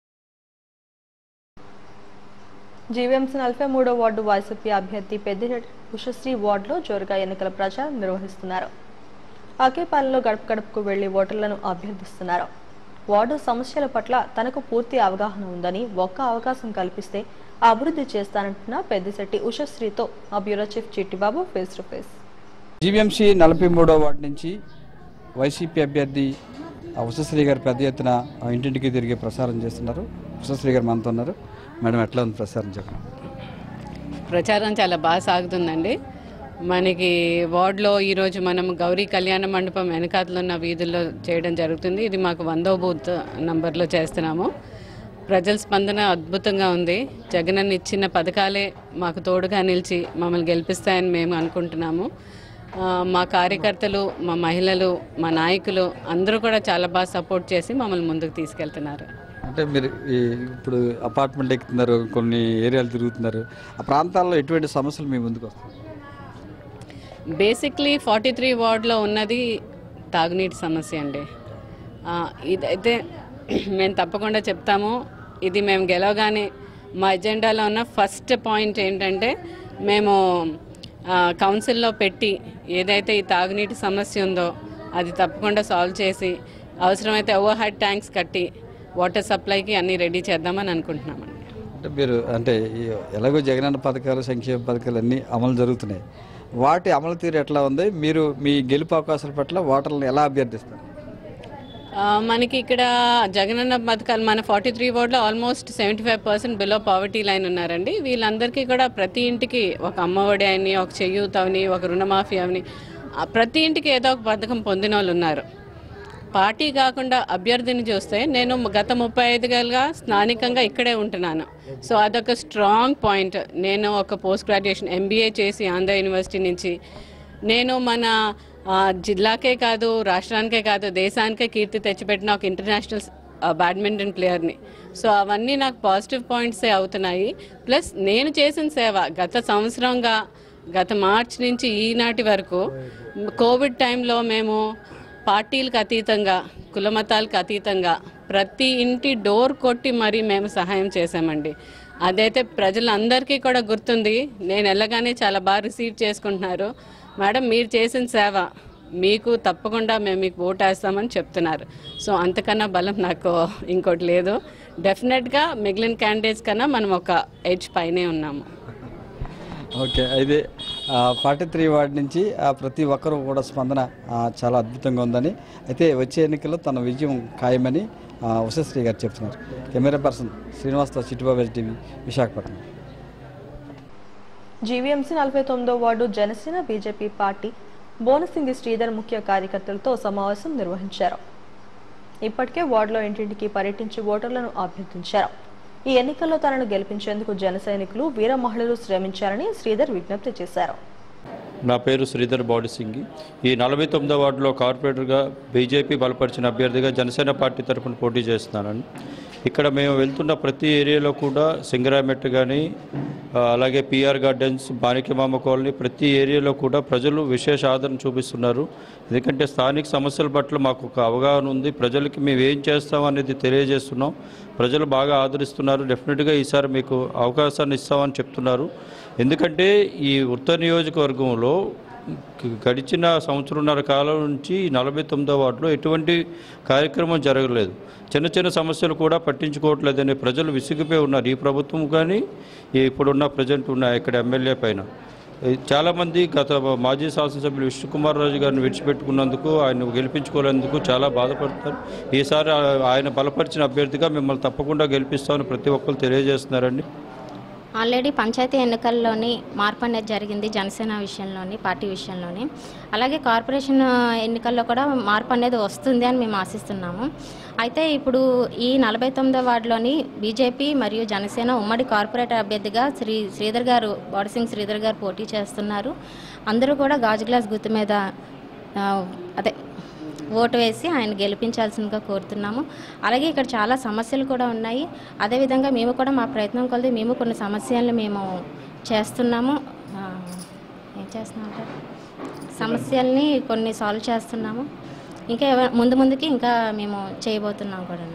జీవీఎంసీ నలభై మూడో వార్డు వైసీపీ అభ్యర్థి పెద్దిరెడ్డి ఉషశ్రీ వార్డులో జోరుగా ఎన్నికల ప్రచారం నిర్వహిస్తున్నారు అకేపాలెంలో గడప గడపకు వెళ్లి ఓటర్లను అభ్యర్థిస్తున్నారు వార్డు సమస్యల పట్ల తనకు పూర్తి అవగాహన ఉందని ఒక్క అవకాశం కల్పిస్తే అభివృద్ధి చేస్తానంటున్న పెద్దిశెట్టి ఉషశ్రీతో ఆ bureau chief Chittibabu face to face
GVMC నలభై మూడో వార్డు నుంచి వైసీపీ అభ్యర్థి ఆ ఉషశ్రీ గారు పెద్ద ఎత్తున ఆ ఇంటింటికి తిరిగి ప్రసారం చేస్తున్నారు ఉషశ్రీ గారు మనతో ఉన్నారు మేడం ఎట్లా ఉంది ప్రసారం చెప్పండి
ప్రచారం చాలా బాగా సాగుతుందండి మనకి వార్డులో ఈరోజు మనం గౌరీ కళ్యాణ మండపం వెనకాతలో ఉన్న వీధుల్లో చేయడం జరుగుతుంది ఇది మాకు వందో బూత్ నంబర్లో చేస్తున్నాము ప్రజల స్పందన అద్భుతంగా ఉంది జగనన్న ఇచ్చిన పథకాలే మాకు తోడుగా నిలిచి మమ్మల్ని గెలిపిస్తాయని మేము అనుకుంటున్నాము ఆ, మా కార్యకర్తలు మా మహిళలు మా నాయకులు అందరూ కూడా చాలా బాగా సపోర్ట్ చేసి మమ్మల్ని ముందుకు తీసుకెళ్తున్నారు
అంటే మీరు ఈ ఇప్పుడు అపార్ట్మెంట్ ఎక్కుతున్నారు కొన్ని ఏరియాలు తిరుగుతున్నారు ఆ ప్రాంతాల్లో ఎటువంటి సమస్యలు మీ ముందుకు వస్తాయి
బేసిక్లీ ఫార్టీ త్రీ వార్డులో ఉన్నది తాగునీటి సమస్య అండి ఆ, ఇదైతే మేము తప్పకుండా చెప్తాము ఇది మేము గెలవగానే మా ఎజెండాలో ఉన్న ఫస్ట్ పాయింట్ ఏంటంటే మేము ఆ, కౌన్సిల్లో పెట్టి ఏదైతే ఈ తాగునీటి సమస్య ఉందో అది తప్పకుండా సాల్వ్ చేసి అవసరమైతే ఓవర్ హెడ్ ట్యాంక్స్ కట్టి వాటర్ సప్లైకి అన్నీ రెడీ చేద్దామని అనుకుంటున్నామండి
అంటే మీరు అంటే ఈ ఎలాగో జగనన్న పథకాలు సంక్షేమ పథకాలు అన్నీ అమలు జరుగుతున్నాయి వాటి అమలు తీరు ఎట్లా ఉంది మీరు మీ గెలుపు అవకాశాల పట్ల ఓటర్లను ఎలా అభ్యర్థిస్తారు
ఆ, మనకి ఇక్కడ జగనన్న పథకాలు మన ఫార్టీ త్రీ వార్డులో almost seventy five percent below poverty line ఉన్నారండి వీళ్ళందరికీ కూడా ప్రతి ఇంటికి ఒక అమ్మఒడి అని ఒక చెయ్యూత అవని ఒక రుణమాఫీ అవని ఆ, ప్రతి ఇంటికి ఏదో ఒక పథకం పొందిన వాళ్ళు ఉన్నారు పార్టీ కాకుండా అభ్యర్థిని చూస్తే నేను గత ముప్పై ఐదుగా స్థానికంగా ఇక్కడే ఉంటున్నాను సో అదొక స్ట్రాంగ్ పాయింట్ నేను ఒక పోస్ట్ గ్రాడ్యుయేషన్ ఎంబీఏ చేసి ఆంధ్ర యూనివర్సిటీ నుంచి నేను మన ఆ, జిల్లాకే కాదు రాష్ట్రానికే కాదు దేశానికే కీర్తి తెచ్చిపెట్టిన ఒక ఇంటర్నేషనల్ బ్యాడ్మింటన్ ప్లేయర్ని సో అవన్నీ నాకు పాజిటివ్ పాయింట్సే అవుతున్నాయి ప్లస్ నేను చేసిన సేవ గత సంవత్సరంగా గత మార్చ్ నుంచి ఈనాటి వరకు కోవిడ్ టైంలో మేము పార్టీలకు అతీతంగా కులమతాలకు అతీతంగా ప్రతి ఇంటి డోర్ కొట్టి మరీ మేము సహాయం చేశామండి అదైతే ప్రజలందరికీ కూడా గుర్తుంది నేను వెళ్ళగానే చాలా బాగా రిసీవ్ చేసుకుంటున్నారు మేడం మీరు చేసిన సేవ మీకు తప్పకుండా మేము మీకు ఓటేస్తామని చెప్తున్నారు సో అంతకన్నా బలం నాకు ఇంకోటి లేదు డెఫినెట్గా మిగిలిన క్యాండిడేట్స్ కన్నా మనం ఒక ఎడ్జ్ పైనే ఉన్నాము
ఓకే అయితే ఫార్టీ త్రీ వార్డ్ నుంచి ఆ, ప్రతి ఒక్కరూ కూడా స్పందన ఆ, చాలా అద్భుతంగా ఉందని అయితే వచ్చే ఎన్నికల్లో తన విజయం ఖాయమని ఆ, ఉషశ్రీ గారు చెప్తున్నారు కెమెరా పర్సన్ శ్రీనివాస్తో చిట్టుబాబు టీవీ విశాఖపట్నం
జీవీఎంసీ నలభై తొమ్మిదో ward Janasena BJP party Bonasingi Sridhar ముఖ్య కార్యకర్తలతో సమావేశం నిర్వహించారు ఇప్పటికే వార్డులో ఇంటింటికి పర్యటించి ఓటర్లను అభ్యర్థించారు ఈ ఎన్నికల్లో తనను గెలిపించేందుకు జన సైనికులు వీర మహిళలు శ్రమించారని శ్రీధర్ విజ్ఞప్తి చేశారు
నా పేరు శ్రీధర్ బాడిసింగి ఈ నలభై తొమ్మిదో వార్డులో కార్పొరేటర్గా బీజేపీ బలపరిచిన అభ్యర్థిగా జనసేన పార్టీ తరఫున పోటీ చేస్తున్నానని ఇక్కడ మేము వెళ్తున్న ప్రతి ఏరియాలో కూడా సింగరామెట్ కానీ ఆ, అలాగే పిఆర్ గార్డెన్స్ బానికమామ కాలనీ ప్రతి ఏరియాలో కూడా ప్రజలు విశేష ఆదరణ చూపిస్తున్నారు ఎందుకంటే స్థానిక సమస్యల పట్ల మాకు ఒక అవగాహన ఉంది ప్రజలకి మేము ఏం చేస్తాం అనేది తెలియజేస్తున్నాం ప్రజలు బాగా ఆదరిస్తున్నారు డెఫినెట్గా ఈసారి మీకు అవకాశాన్ని ఇస్తామని చెప్తున్నారు ఎందుకంటే ఈ ఉత్తర నియోజకవర్గంలో గడిచిన సంవత్సరంన్నర కాలం నుంచి నలభై తొమ్మిదో వార్డులో ఎటువంటి కార్యక్రమం జరగలేదు చిన్న చిన్న సమస్యలు కూడా పట్టించుకోవట్లేదని ప్రజలు విసిగిపోయి ఉన్నారు ఈ ప్రభుత్వం కానీ ఈ ఇప్పుడున్న ప్రజెంట్ ఉన్న ఇక్కడ ఎమ్మెల్యే పైన ఈ చాలామంది గత మాజీ శాసనసభ్యులు విష్ణుకుమార్ రాజు గారిని విడిచిపెట్టుకున్నందుకు ఆయన గెలిపించుకోలేందుకు చాలా బాధపడతారు ఈసారి ఆ- ఆయన బలపరిచిన అభ్యర్థిగా మిమ్మల్ని తప్పకుండా గెలిపిస్తామని ప్రతి ఒక్కరు తెలియజేస్తున్నారండి
ఆల్రెడీ పంచాయతీ ఎన్నికల్లోని మార్పు అనేది జరిగింది జనసేన విషయంలోని పార్టీ విషయంలోని అలాగే కార్పొరేషన్ ఎన్నికల్లో కూడా మార్పు అనేది వస్తుంది అని మేము ఆశిస్తున్నాము అయితే ఇప్పుడు ఈ నలభై తొమ్మిదో వార్డులోని బీజేపీ మరియు జనసేన ఉమ్మడి కార్పొరేటర్ అభ్యర్థిగా శ్రీ శ్రీధర్ గారు బాడసింగ్ శ్రీధర్ గారు పోటీ చేస్తున్నారు అందరూ కూడా గాజు గ్లాస్ గుర్తు మీద ఆ, అదే ఓటు వేసి ఆయన గెలిపించాల్సిందిగా కోరుతున్నాము అలాగే ఇక్కడ చాలా సమస్యలు కూడా ఉన్నాయి అదేవిధంగా మేము కూడా మా ప్రయత్నం కొలది మేము కొన్ని సమస్యలను మేము చేస్తున్నాము ఆ, ఏం చేస్తున్నాం అంటే సమస్యల్ని కొన్ని సాల్వ్ చేస్తున్నాము ఇంకా ఎవ- ముందు ముందుకి ఇంకా మేము చేయబోతున్నాం కూడా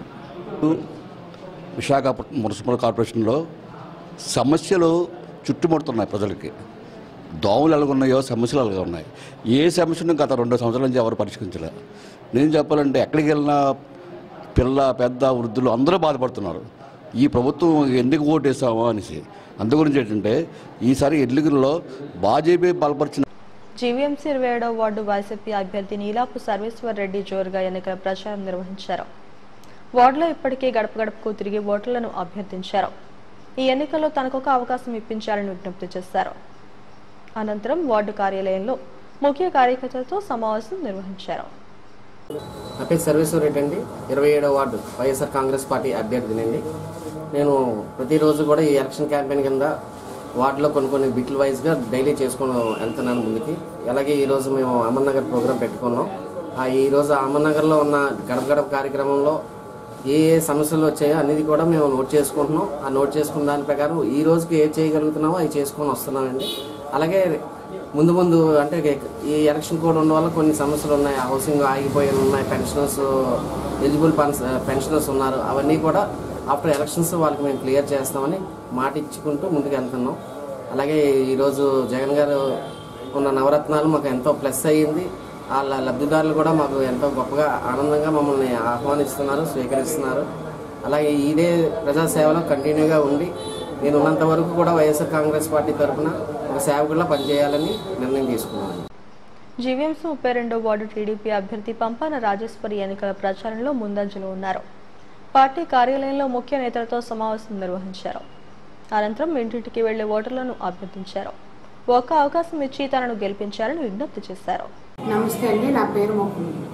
విశాఖపట్నం మున్సిపల్ కార్పొరేషన్లో సమస్యలు చుట్టుముడుతున్నాయి ప్రజలకి దోమలు ఎలాగ ఉన్నాయో సమస్యలు అలాగే ఉన్నాయి ఏ సమస్యను గత రెండు సంవత్సరాల నుంచి ఎవరు పరిష్కరించలే నేను చెప్పాలంటే ఎక్కడికి వెళ్ళినా పిల్ల పెద్ద వృద్ధులు అందరూ బాధపడుతున్నారు ఈ ప్రభుత్వం ఎందుకు ఓటేసామో అనేసి అందు గురించి ఏంటంటే ఈసారి ఎన్నికల్లో బీజేపీ బలపరిచిన
జీవీఎంసీ ఇరవై ఏడవ వార్డు వైసీపీ అభ్యర్థి నీలాపు సర్వేశ్వర్ రెడ్డి జోరుగా ఎన్నికల ప్రచారం నిర్వహించారు వార్డులో ఇప్పటికే గడప గడపకు తిరిగి ఓటర్లను అభ్యర్థించారు ఈ ఎన్నికల్లో తనకొక అవకాశం ఇప్పించాలని విజ్ఞప్తి చేశారు అనంతరం వార్డు కార్యాలయంలో ముఖ్య కార్యకర్తలతో సమావేశం నిర్వహించారు
నా పేరు సర్వేశ్వర్ రెడ్డి అండి ఇరవై ఏడో వార్డు వైఎస్ఆర్ కాంగ్రెస్ పార్టీ అభ్యర్థినండి నేను ప్రతిరోజు కూడా ఈ ఎలక్షన్ క్యాంపెయిన్ కింద వార్డులో కొన్ని కొన్ని బిట్ల వైజ్గా డైలీ చేసుకొని వెళ్తున్నాను ముందుకి అలాగే ఈరోజు మేము అమర్ నగర్ ప్రోగ్రాం పెట్టుకున్నాం ఆ ఈరోజు అమర్ నగర్లో ఉన్న గడప గడప కార్యక్రమంలో ఏ ఏ సమస్యలు వచ్చాయో అనేది కూడా మేము నోట్ చేసుకుంటున్నాం ఆ నోట్ చేసుకున్న దాని ప్రకారం ఈ రోజుకి ఏ చేయగలుగుతున్నామో అవి చేసుకొని వస్తున్నామండి అలాగే ముందు ముందు అంటే ఈ ఎలక్షన్ కోడ్ ఉన్న వల్ల కొన్ని సమస్యలు ఉన్నాయి హౌసింగ్ ఆగిపోయి ఉన్నాయి పెన్షనర్స్ ఎలిజిబుల్ పెన్షనర్స్ ఉన్నారు అవన్నీ కూడా ఆఫ్టర్ ఎలక్షన్స్ వాళ్ళకి మేము క్లియర్ చేస్తామని మాట ఇచ్చుకుంటూ ముందుకు వెళ్తున్నాం అలాగే ఈరోజు జగన్ గారు ఉన్న నవరత్నాలు మాకు ఎంతో ప్లస్ అయ్యింది వాళ్ళ లబ్ధిదారులు కూడా మాకు ఎంతో గొప్పగా ఆనందంగా మమ్మల్ని ఆహ్వానిస్తున్నారు స్వీకరిస్తున్నారు అలాగే ఇదే ప్రజాసేవలో కంటిన్యూగా ఉండి నేను ఉన్నంత వరకు కూడా వైఎస్ఆర్ కాంగ్రెస్ పార్టీ తరఫున ఒక సేవకులా పనిచేయాలని నిర్ణయం తీసుకున్నాను
జీవీఎంసీ ముప్పై రెండో వార్డు టీడీపీ అభ్యర్థి పంపాన రాజేశ్వరి ఎన్నికల ప్రచారంలో ముందంజలో ఉన్నారు పార్టీ కార్యాలయంలో ముఖ్య నేతలతో సమావేశం నిర్వహించారు అనంతరం ఇంటింటికి వెళ్లి ఓటర్లను అభ్యర్థించారు ఒక్క అవకాశం ఇచ్చి తనను గెలిపించాలని విజ్ఞప్తి చేశారు
నమస్తే అండి నా పేరు మొ-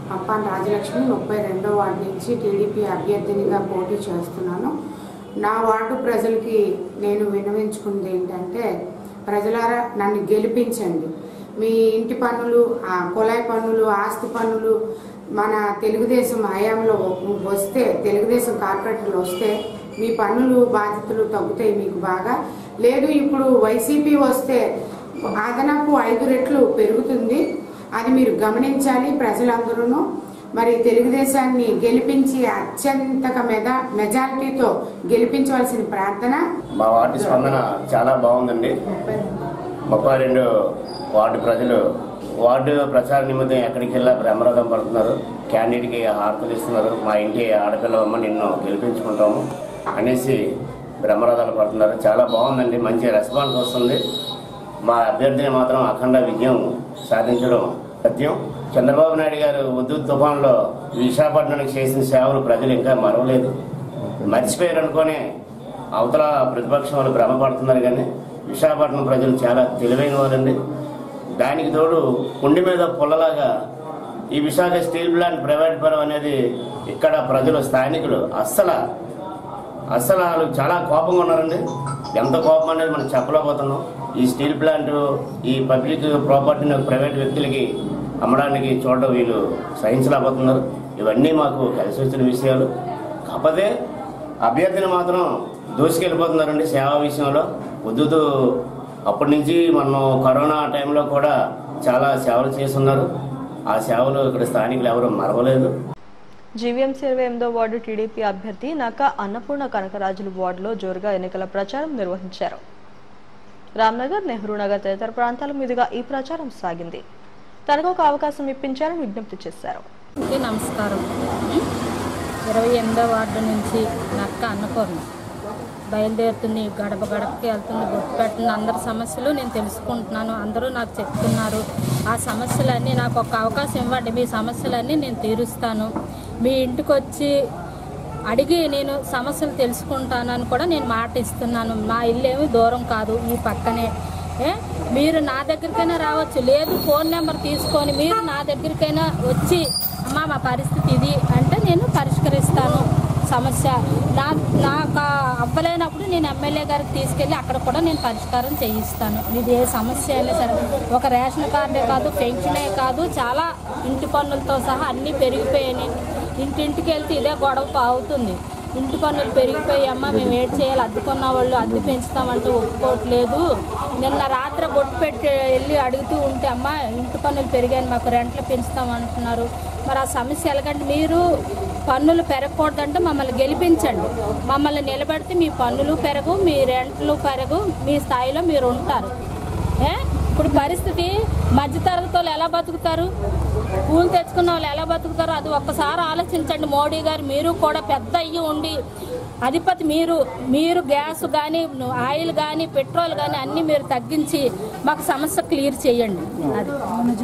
పంపాన్ రాజలక్ష్మి ముప్పై రెండో వార్డు నుంచి టీడీపీ అభ్యర్థినిగా పోటీ చేస్తున్నాను నా వార్డు ప్రజలకి నేను వినవించుకుంది ఏంటంటే ప్రజలారా నన్ను గెలిపించండి మీ ఇంటి పన్నులు ఆ కుళాయి పన్నులు ఆస్తి పన్నులు మన తెలుగుదేశం హయాంలో వస్తే తెలుగుదేశం కార్పొరేటర్లు వస్తే మీ పన్నులు బాధ్యతలు తగ్గుతాయి మీకు బాగా లేదు ఇప్పుడు వైసీపీ వస్తే అదనపు ఐదు రెట్లు పెరుగుతుంది అది మీరు గమనించాలి ప్రజలందరూ మరి తెలుగుదేశాన్ని గెలిపించి అత్యంతక మెద మెజారిటీతో గెలిపించవలసిన ప్రార్థన
మా వార్డు స్పందన చాలా బాగుందండి ముప్పై రెండు వార్డు ప్రజలు వార్డు ప్రచార నిమిత్తం ఎక్కడికి వెళ్ళా బ్రహ్మరథం పడుతున్నారు క్యాండిడేట్కి హారతలు ఇస్తున్నారు మా ఇంటి ఆడపిల్లవమ్మ నిన్ను గెలిపించుకుంటాము అనేసి బ్రహ్మరథాలు పడుతున్నారు చాలా బాగుందండి మంచి రెస్పాన్స్ వస్తుంది మా అభ్యర్థిని మాత్రం అఖండ విజయం సాధించడం సత్యం చంద్రబాబు నాయుడు గారు ఉద్దు తుఫాన్లో విశాఖపట్నానికి చేసిన సేవలు ప్రజలు ఇంకా మరవలేదు మర్చిపోయారు అనుకొని అవతల ప్రతిపక్షం వాళ్ళు భ్రమపడుతున్నారు కానీ విశాఖపట్నం ప్రజలు చాలా తెలివైన వారండి దానికి తోడు కుండి మీద పుల్లలాగా ఈ విశాఖ స్టీల్ ప్లాంట్ ప్రైవేట్ పరం అనేది ఇక్కడ ప్రజలు స్థానికులు అస్సలు అస్సలు వాళ్ళు చాలా కోపంగా ఉన్నారండి ఎంత కోపం అనేది మనం చెప్పలేకపోతున్నాం ఈ స్టీల్ ప్లాంట్ ఈ పబ్లిక్ ప్రాపర్టీని ప్రైవేట్ వ్యక్తులకి అమ్మడానికి చూడడం వీళ్ళు సహించలేకపోతున్నారు ఇవన్నీ మాకు కలిసి వచ్చిన విషయాలు కాకపోతే అభ్యర్థిని మాత్రం దూసుకెళ్ళిపోతున్నారండి సేవా విషయంలో వద్దుతూ అప్పటి నుంచి మనం కరోనా టైంలో కూడా చాలా సేవలు చేస్తున్నారు ఆ సేవలు ఇక్కడ స్థానికులు ఎవరు మరవలేదు
జీవీఎంసీ ఇరవై ఎనిమిదో వార్డు టీడీపీ అభ్యర్థి నక అన్నపూర్ణ కనకరాజులు వార్డులో జోరుగా ఎన్నికల ప్రచారం నిర్వహించారు రామ్నగర్ నెహ్రూ నగర్ తదితర ప్రాంతాల మీదుగా ఈ ప్రచారం సాగింది తనకు ఒక అవకాశం ఇప్పించాలని విజ్ఞప్తి చేశారు
అందరికీ నమస్కారం ఇరవై ఎనిమిదో వార్డు నుంచి నక్క అన్నపూర్ణ బయలుదేరుతుంది గడప గడపకి వెళ్తుంది బొట్టు పెట్టిన అందరి సమస్యలు నేను తెలుసుకుంటున్నాను అందరూ నాకు చెప్తున్నారు ఆ సమస్యలన్నీ నాకు ఒక అవకాశం ఇవ్వండి మీ సమస్యలన్నీ నేను తీరుస్తాను మీ ఇంటికి వచ్చి అడిగి నేను సమస్యలు తెలుసుకుంటానని కూడా నేను మాట ఇస్తున్నాను మా ఇల్లు ఏమి దూరం కాదు ఈ పక్కనే ఏ మీరు నా దగ్గరికైనా రావచ్చు లేదు ఫోన్ నెంబర్ తీసుకొని మీరు నా దగ్గరికైనా వచ్చి అమ్మా మా పరిస్థితి ఇది అంటే నేను పరిష్కరిస్తాను సమస్య నా నాకు అవ్వలేనప్పుడు నేను ఎమ్మెల్యే గారికి తీసుకెళ్ళి అక్కడ కూడా నేను పరిష్కారం చేయిస్తాను ఇది ఏ సమస్య అయినా సరే ఒక రేషన్ కార్డే కాదు పెన్షనే కాదు చాలా ఇంటి పన్నులతో సహా అన్నీ పెరిగిపోయాయి ఇంటింటికి వెళ్తే ఇదే గొడవ అవుతుంది ఇంటి పన్నులు పెరిగిపోయి అమ్మ మేము ఏడ్ చేయాలి అద్దుకున్న వాళ్ళు అద్దె పెంచుతామంటే ఒప్పుకోవట్లేదు నిన్న రాత్రి బొట్టు పెట్టి వెళ్ళి అడుగుతూ ఉంటే అమ్మ ఇంటి పన్నులు పెరిగాయి మాకు రెంట్లు పెంచుతామంటున్నారు మరి ఆ సమస్య ఎలాగంటే మీరు పన్నులు పెరగకూడదంటే మమ్మల్ని గెలిపించండి మమ్మల్ని నిలబెడితే మీ పన్నులు పెరగు మీ రెంట్లు పెరగు మీ స్థాయిలో మీరు ఉంటారు ఏ ఇప్పుడు పరిస్థితి మధ్యతరగతి వాళ్ళు ఎలా బతుకుతారు పూలు తెచ్చుకున్న వాళ్ళు ఎలా బతుకుతారో అది ఒక్కసారి ఆలోచించండి మోడీ గారు మీరు కూడా పెద్ద అయ్యి ఉండి అధిపతి మీరు మీరు గ్యాస్ కానీ ఆయిల్ కానీ పెట్రోల్ కానీ అన్నీ మీరు తగ్గించి మాకు సమస్య క్లియర్ చేయండి అది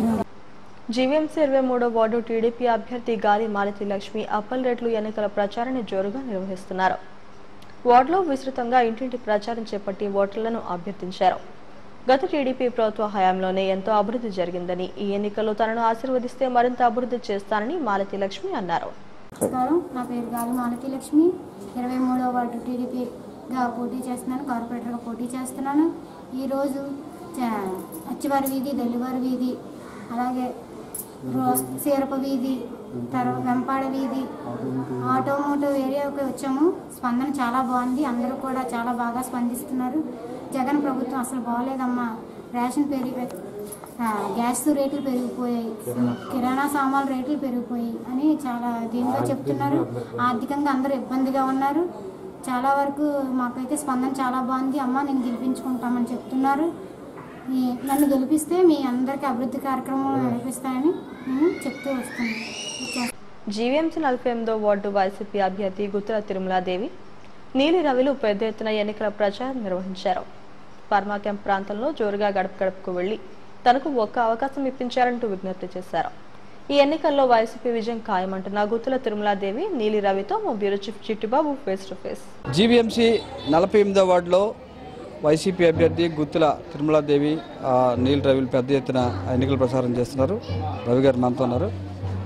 జీవీఎంసీ ఇరవై మూడో వార్డు టీడీపీ అభ్యర్థి గాలి మాలతి లక్ష్మి అప్పల్ రేట్లు ఎన్నికల ప్రచారాన్ని జోరుగా నిర్వహిస్తున్నారు వార్డులో విస్తృతంగా ఇంటింటి ప్రచారం చేపట్టి ఓటర్లను అభ్యర్థించారు గత టీడీపీ ప్రభుత్వ హయాంలోనే ఎంతో అభివృద్ధి జరిగిందని ఈ ఎన్నికల్లో తనను ఆశీర్వదిస్తే మరింత అభివృద్ధి చేస్తానని మాలతి లక్ష్మి అన్నారు
నమస్కారం నా పేరు గాలి మాలతి లక్ష్మి ఇరవై మూడవ వార్డు టీడీపీగా పోటీ చేస్తున్నాను కార్పొరేటర్గా పోటీ చేస్తున్నాను ఈరోజు చ- అచ్చివారి వీధి దొల్లివారి వీధి అలాగే రో- సీరప వీధి తర్వాత వెంపాడ వీధి ఆటోమోటివ్ ఏరియాకి వచ్చాము స్పందన చాలా బాగుంది అందరూ కూడా చాలా బాగా స్పందిస్తున్నారు జగన్ ప్రభుత్వం అసలు బాగోలేదమ్మా రేషన్ పెరిగి ఆ, గ్యాస్ రేట్లు పెరిగిపోయాయి కిరాణా సామాన్ల రేట్లు పెరిగిపోయాయి అని చాలా దీనిగా చెప్తున్నారు ఆర్థికంగా అందరూ ఇబ్బందిగా ఉన్నారు చాలా వరకు మాకైతే స్పందన చాలా బాగుంది అమ్మ నేను గెలిపించుకుంటామని చెప్తున్నారు ఈ- నన్ను గెలిపిస్తే మీ అందరికీ అభివృద్ధి కార్యక్రమం నడిపిస్తానని నేను చెప్తూ వస్తున్నాను
జీవీఎంసీ నలభై ఎనిమిదో వార్డు వైసీపీ అభ్యర్థి గుత్తుల తిరుమలాదేవి నీలి రవిలు పెద్ద ఎత్తున ఎన్నికల ప్రచారం నిర్వహించారు ఫార్మా క్యాంప్ ప్రాంతంలో జోరుగా గడప గడపకు వెళ్లి తనకు ఒక్క అవకాశం ఇప్పించారంటూ విజ్ఞప్తి చేశారు ఈ ఎన్నికల్లో వైసీపీ విజయం ఖాయమంటున్న గుత్తుల తిరుమలాదేవి నీలి రవితో మా bureau chief Chittibabu face to face
GVMC నలభై ఎనిమిదో వార్డులో వైసీపీ అభ్యర్థి గుత్తుల తిరుమలాదేవి ఆ, నీల్ రవిలు పెద్ద ఎత్తున ఎన్నికల ప్రచారం చేస్తున్నారు రవి గారు మనతో ఉన్నారు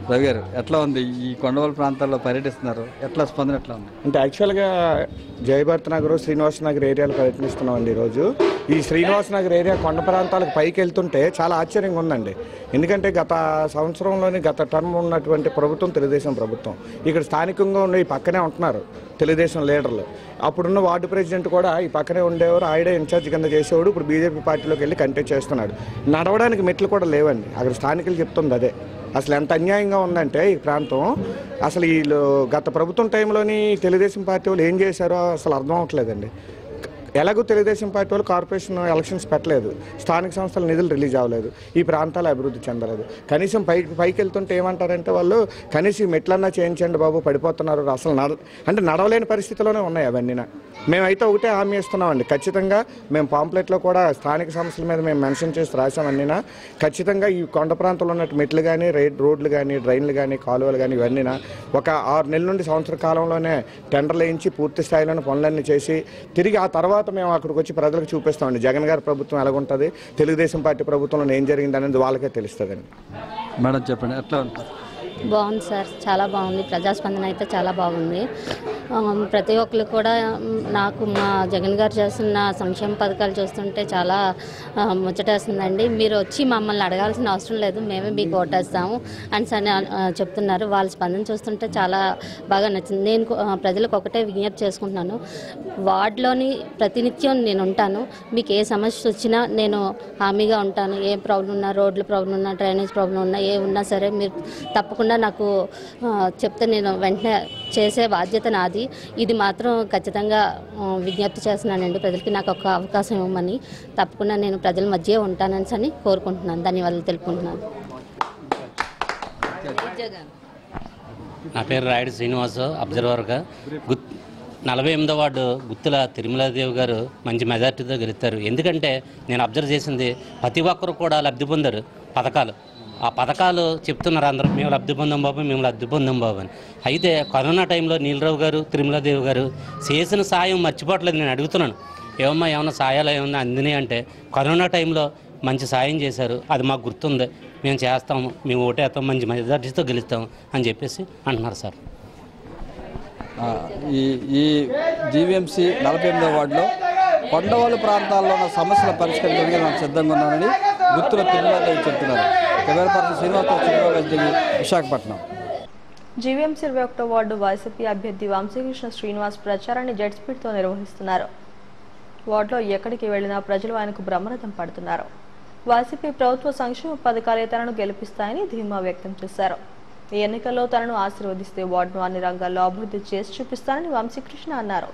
రవి గారు ఎట్లా ఉంది ఈ కొండవల్ ప్రాంతాల్లో పర్యటిస్తున్నారు ఎట్లా స్పందన ఎట్లా ఉంది
అంటే యాక్చువల్గా జయభరత్ నగర్ శ్రీనివాస నగర్ ఏరియాలో ప్రయత్నిస్తున్నామండి ఈరోజు ఈ శ్రీనివాస నగర్ ఏరియా కొండ ప్రాంతాలకు పైకి వెళ్తుంటే చాలా ఆశ్చర్యంగా ఉందండి ఎందుకంటే గత సంవత్సరంలోని గత టర్మ్ ఉన్నటువంటి ప్రభుత్వం తెలుగుదేశం ప్రభుత్వం ఇక్కడ స్థానికంగా ఉండే ఈ పక్కనే ఉంటున్నారు తెలుగుదేశం లీడర్లు అప్పుడున్న వార్డు ప్రెసిడెంట్ కూడా ఈ పక్కనే ఉండేవారు ఆవిడే ఇన్ఛార్జ్ కింద చేసేవాడు ఇప్పుడు బీజేపీ పార్టీలోకి వెళ్ళి కంటెస్ట్ చేస్తున్నాడు నడవడానికి మెట్లు కూడా లేవండి అక్కడ స్థానికులు చెప్తుంది అదే అసలు ఎంత అన్యాయంగా ఉందంటే ఈ ప్రాంతం అసలు వీళ్ళు గత ప్రభుత్వం టైంలోని తెలుగుదేశం పార్టీ వాళ్ళు ఏం చేశారో అసలు అర్థం అవ్వట్లేదండి ఎలాగో తెలుగుదేశం పార్టీ వాళ్ళు కార్పొరేషన్ ఎలక్షన్స్ పెట్టలేదు స్థానిక సంస్థల నిధులు రిలీజ్ అవ్వలేదు ఈ ప్రాంతాలు అభివృద్ధి చెందలేదు కనీసం పైకి పైకి వెళ్తుంటే ఏమంటారంటే వాళ్ళు కనీసం ఈ మెట్లన్నా చేయించండి బాబు పడిపోతున్నారు అసలు నడ అంటే నడవలేని పరిస్థితిలోనే ఉన్నాయి అవన్నీ మేమైతే ఒకటే హామీ ఇస్తున్నామండి ఖచ్చితంగా మేము పాంప్లెట్లో కూడా స్థానిక సమస్యల మీద మేము మెన్షన్ చేసి రాసామన్నీనా ఖచ్చితంగా ఈ కొండ ప్రాంతంలో ఉన్నట్టు మెట్లు కానీ రైడ్ రోడ్లు కానీ డ్రైన్లు కానీ కాలువలు కానీ ఇవన్నీ ఒక ఆరు నెలల నుండి సంవత్సర కాలంలోనే టెండర్లు వేయించి పూర్తి స్థాయిలోనే పనులన్నీ చేసి తిరిగి ఆ తర్వాత మేము అక్కడికి వచ్చి ప్రజలకు చూపిస్తామండి జగన్ గారి ప్రభుత్వం ఎలాగుంటుంది తెలుగుదేశం పార్టీ ప్రభుత్వంలో ఏం జరిగింది అనేది వాళ్ళకే తెలుస్తుందండి
మేడం చెప్పండి ఎట్లా ఉంది
బాగుంది సార్ చాలా బాగుంది ప్రజాస్పందన అయితే చాలా బాగుంది ఆ, ప్రతి ఒక్కరు కూడా మ్, నాకు మా జగన్ గారు చేస్తున్న సంక్షేమ పథకాలు చూస్తుంటే చాలా ఆ, ముచ్చటేస్తుందండి మీరు వచ్చి మమ్మల్ని అడగాల్సిన అవసరం లేదు మేమే మీకు ఓటేస్తాము అని సని ఆ, చెప్తున్నారు వాళ్ళ స్పందన చూస్తుంటే చాలా బాగా నచ్చింది నేను కూ- ఆ, ప్రజలకు ఒకటే విజ్ఞప్తి చేసుకుంటున్నాను వార్డులోని ప్రతినిత్యం నేను ఉంటాను మీకు ఏ సమస్య వచ్చినా నేను హామీగా ఉంటాను ఏ ప్రాబ్లం ఉన్నా రోడ్ల ప్రాబ్లం ఉన్నా డ్రైనేజ్ ప్రాబ్లం ఉన్నా ఏ ఉన్నా సరే మీరు తప్పకుండా నాకు ఆ, చెప్తే నేను వెంటనే చేసే బాధ్యత నాది ఇది మాత్రం ఖచ్చితంగా ఆ, విజ్ఞప్తి చేస్తున్నానండి ప్రజలకి నాకు ఒక అవకాశం ఇవ్వమని తప్పకుండా నేను ప్రజల మధ్య ఉంటానని అని కోరుకుంటున్నాను ధన్యవాదాలు తెలుపుకుంటున్నాను
నా పేరు రాయుడు శ్రీనివాసు అబ్జర్వర్గా గుత్ నలభై ఎనిమిదో వార్డు గుత్తుల తిరుమలాదేవి గారు మంచి మెజార్టీతో గెలుస్తారు ఎందుకంటే నేను అబ్జర్వ్ చేసింది ప్రతి ఒక్కరు కూడా లబ్ధి పొందారు పథకాలు ఆ పథకాలు చెప్తున్నారు అందరూ మేము లబ్ధి పొందాం బాబు మేము లబ్ధి పొందాం బాబు అని అయితే కరోనా టైంలో నీలరావు గారు తిరుమలాదేవి గారు చేసిన సాయం మర్చిపోవట్లేదు నేను అడుగుతున్నాను ఏమమ్మా ఏమన్నా సాయాలు ఏమన్నా అందినాయి అంటే కరోనా టైంలో మంచి సాయం చేశారు అది మాకు గుర్తుంది మేము చేస్తాము మేము ఓటేస్తాం మంచి మెజార్టీతో గెలుస్తాం అని చెప్పేసి అంటున్నారు సార్
ఆ, ఈ ఈ జీవీఎంసీ నలభై ఎనిమిదో వార్డులో కొండవాళ్ళు ప్రాంతాల్లో ఉన్న సమస్యల పరిష్కరించడానికి నాకు సిద్ధంగా ఉన్నానని గుర్తుల తిరుమలదేవి చెప్తున్నారు camera person Srinivasa Rao Chirubabu Visakhapatnam
GVMC ఇరవై ఒకటో వార్డు వైసీపీ అభ్యర్థి వంశీకృష్ణ శ్రీనివాస్ ప్రచారాన్ని జెడ్ స్పీడ్తో నిర్వహిస్తున్నారు వార్డులో ఎక్కడికి వెళ్లినా ప్రజలు ఆయనకు బ్రహ్మరథం పడుతున్నారు వైసీపీ ప్రభుత్వ సంక్షేమ పథకాలే తనను గెలిపిస్తాయని ధీమా వ్యక్తం చేశారు ఈ ఎన్నికల్లో తనను ఆశీర్వదిస్తే వార్డును అన్ని రంగాల్లో అభివృద్ధి చేసి చూపిస్తానని వంశీకృష్ణ అన్నారు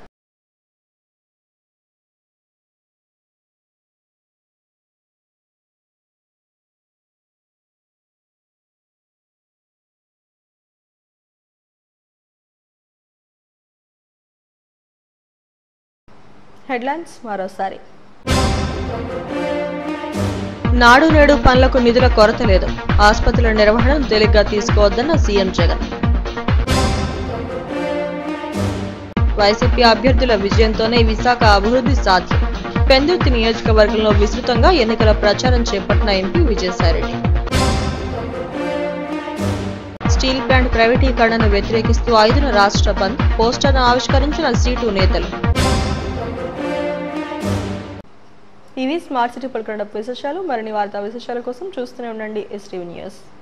హెడ్లైన్స్ మరోసారి నాడు నేడు పనులకు నిధుల కొరత లేదు ఆసుపత్రుల నిర్వహణను తేలిగ్గా తీసుకోవద్దన్న సీఎం జగన్ వైసీపీ అభ్యర్థుల విజయంతోనే విశాఖ అభివృద్ధి సాధ్యం పెందుర్తి నియోజకవర్గంలో విస్తృతంగా ఎన్నికల ప్రచారం చేపట్టిన ఎంపీ విజయసాయిరెడ్డి స్టీల్ ప్లాంట్ ప్రైవేటీకరణను వ్యతిరేకిస్తూ ఐదున రాష్ట్ర బంద్ పోస్టర్ను ఆవిష్కరించిన సీటు నేతలు ఇవి స్మార్ట్ సిటీ పలకడం విశేషాలు మరిన్ని వార్తా విశేషాల కోసం చూస్తూనే ఉండండి ఎస్టీవీ న్యూస్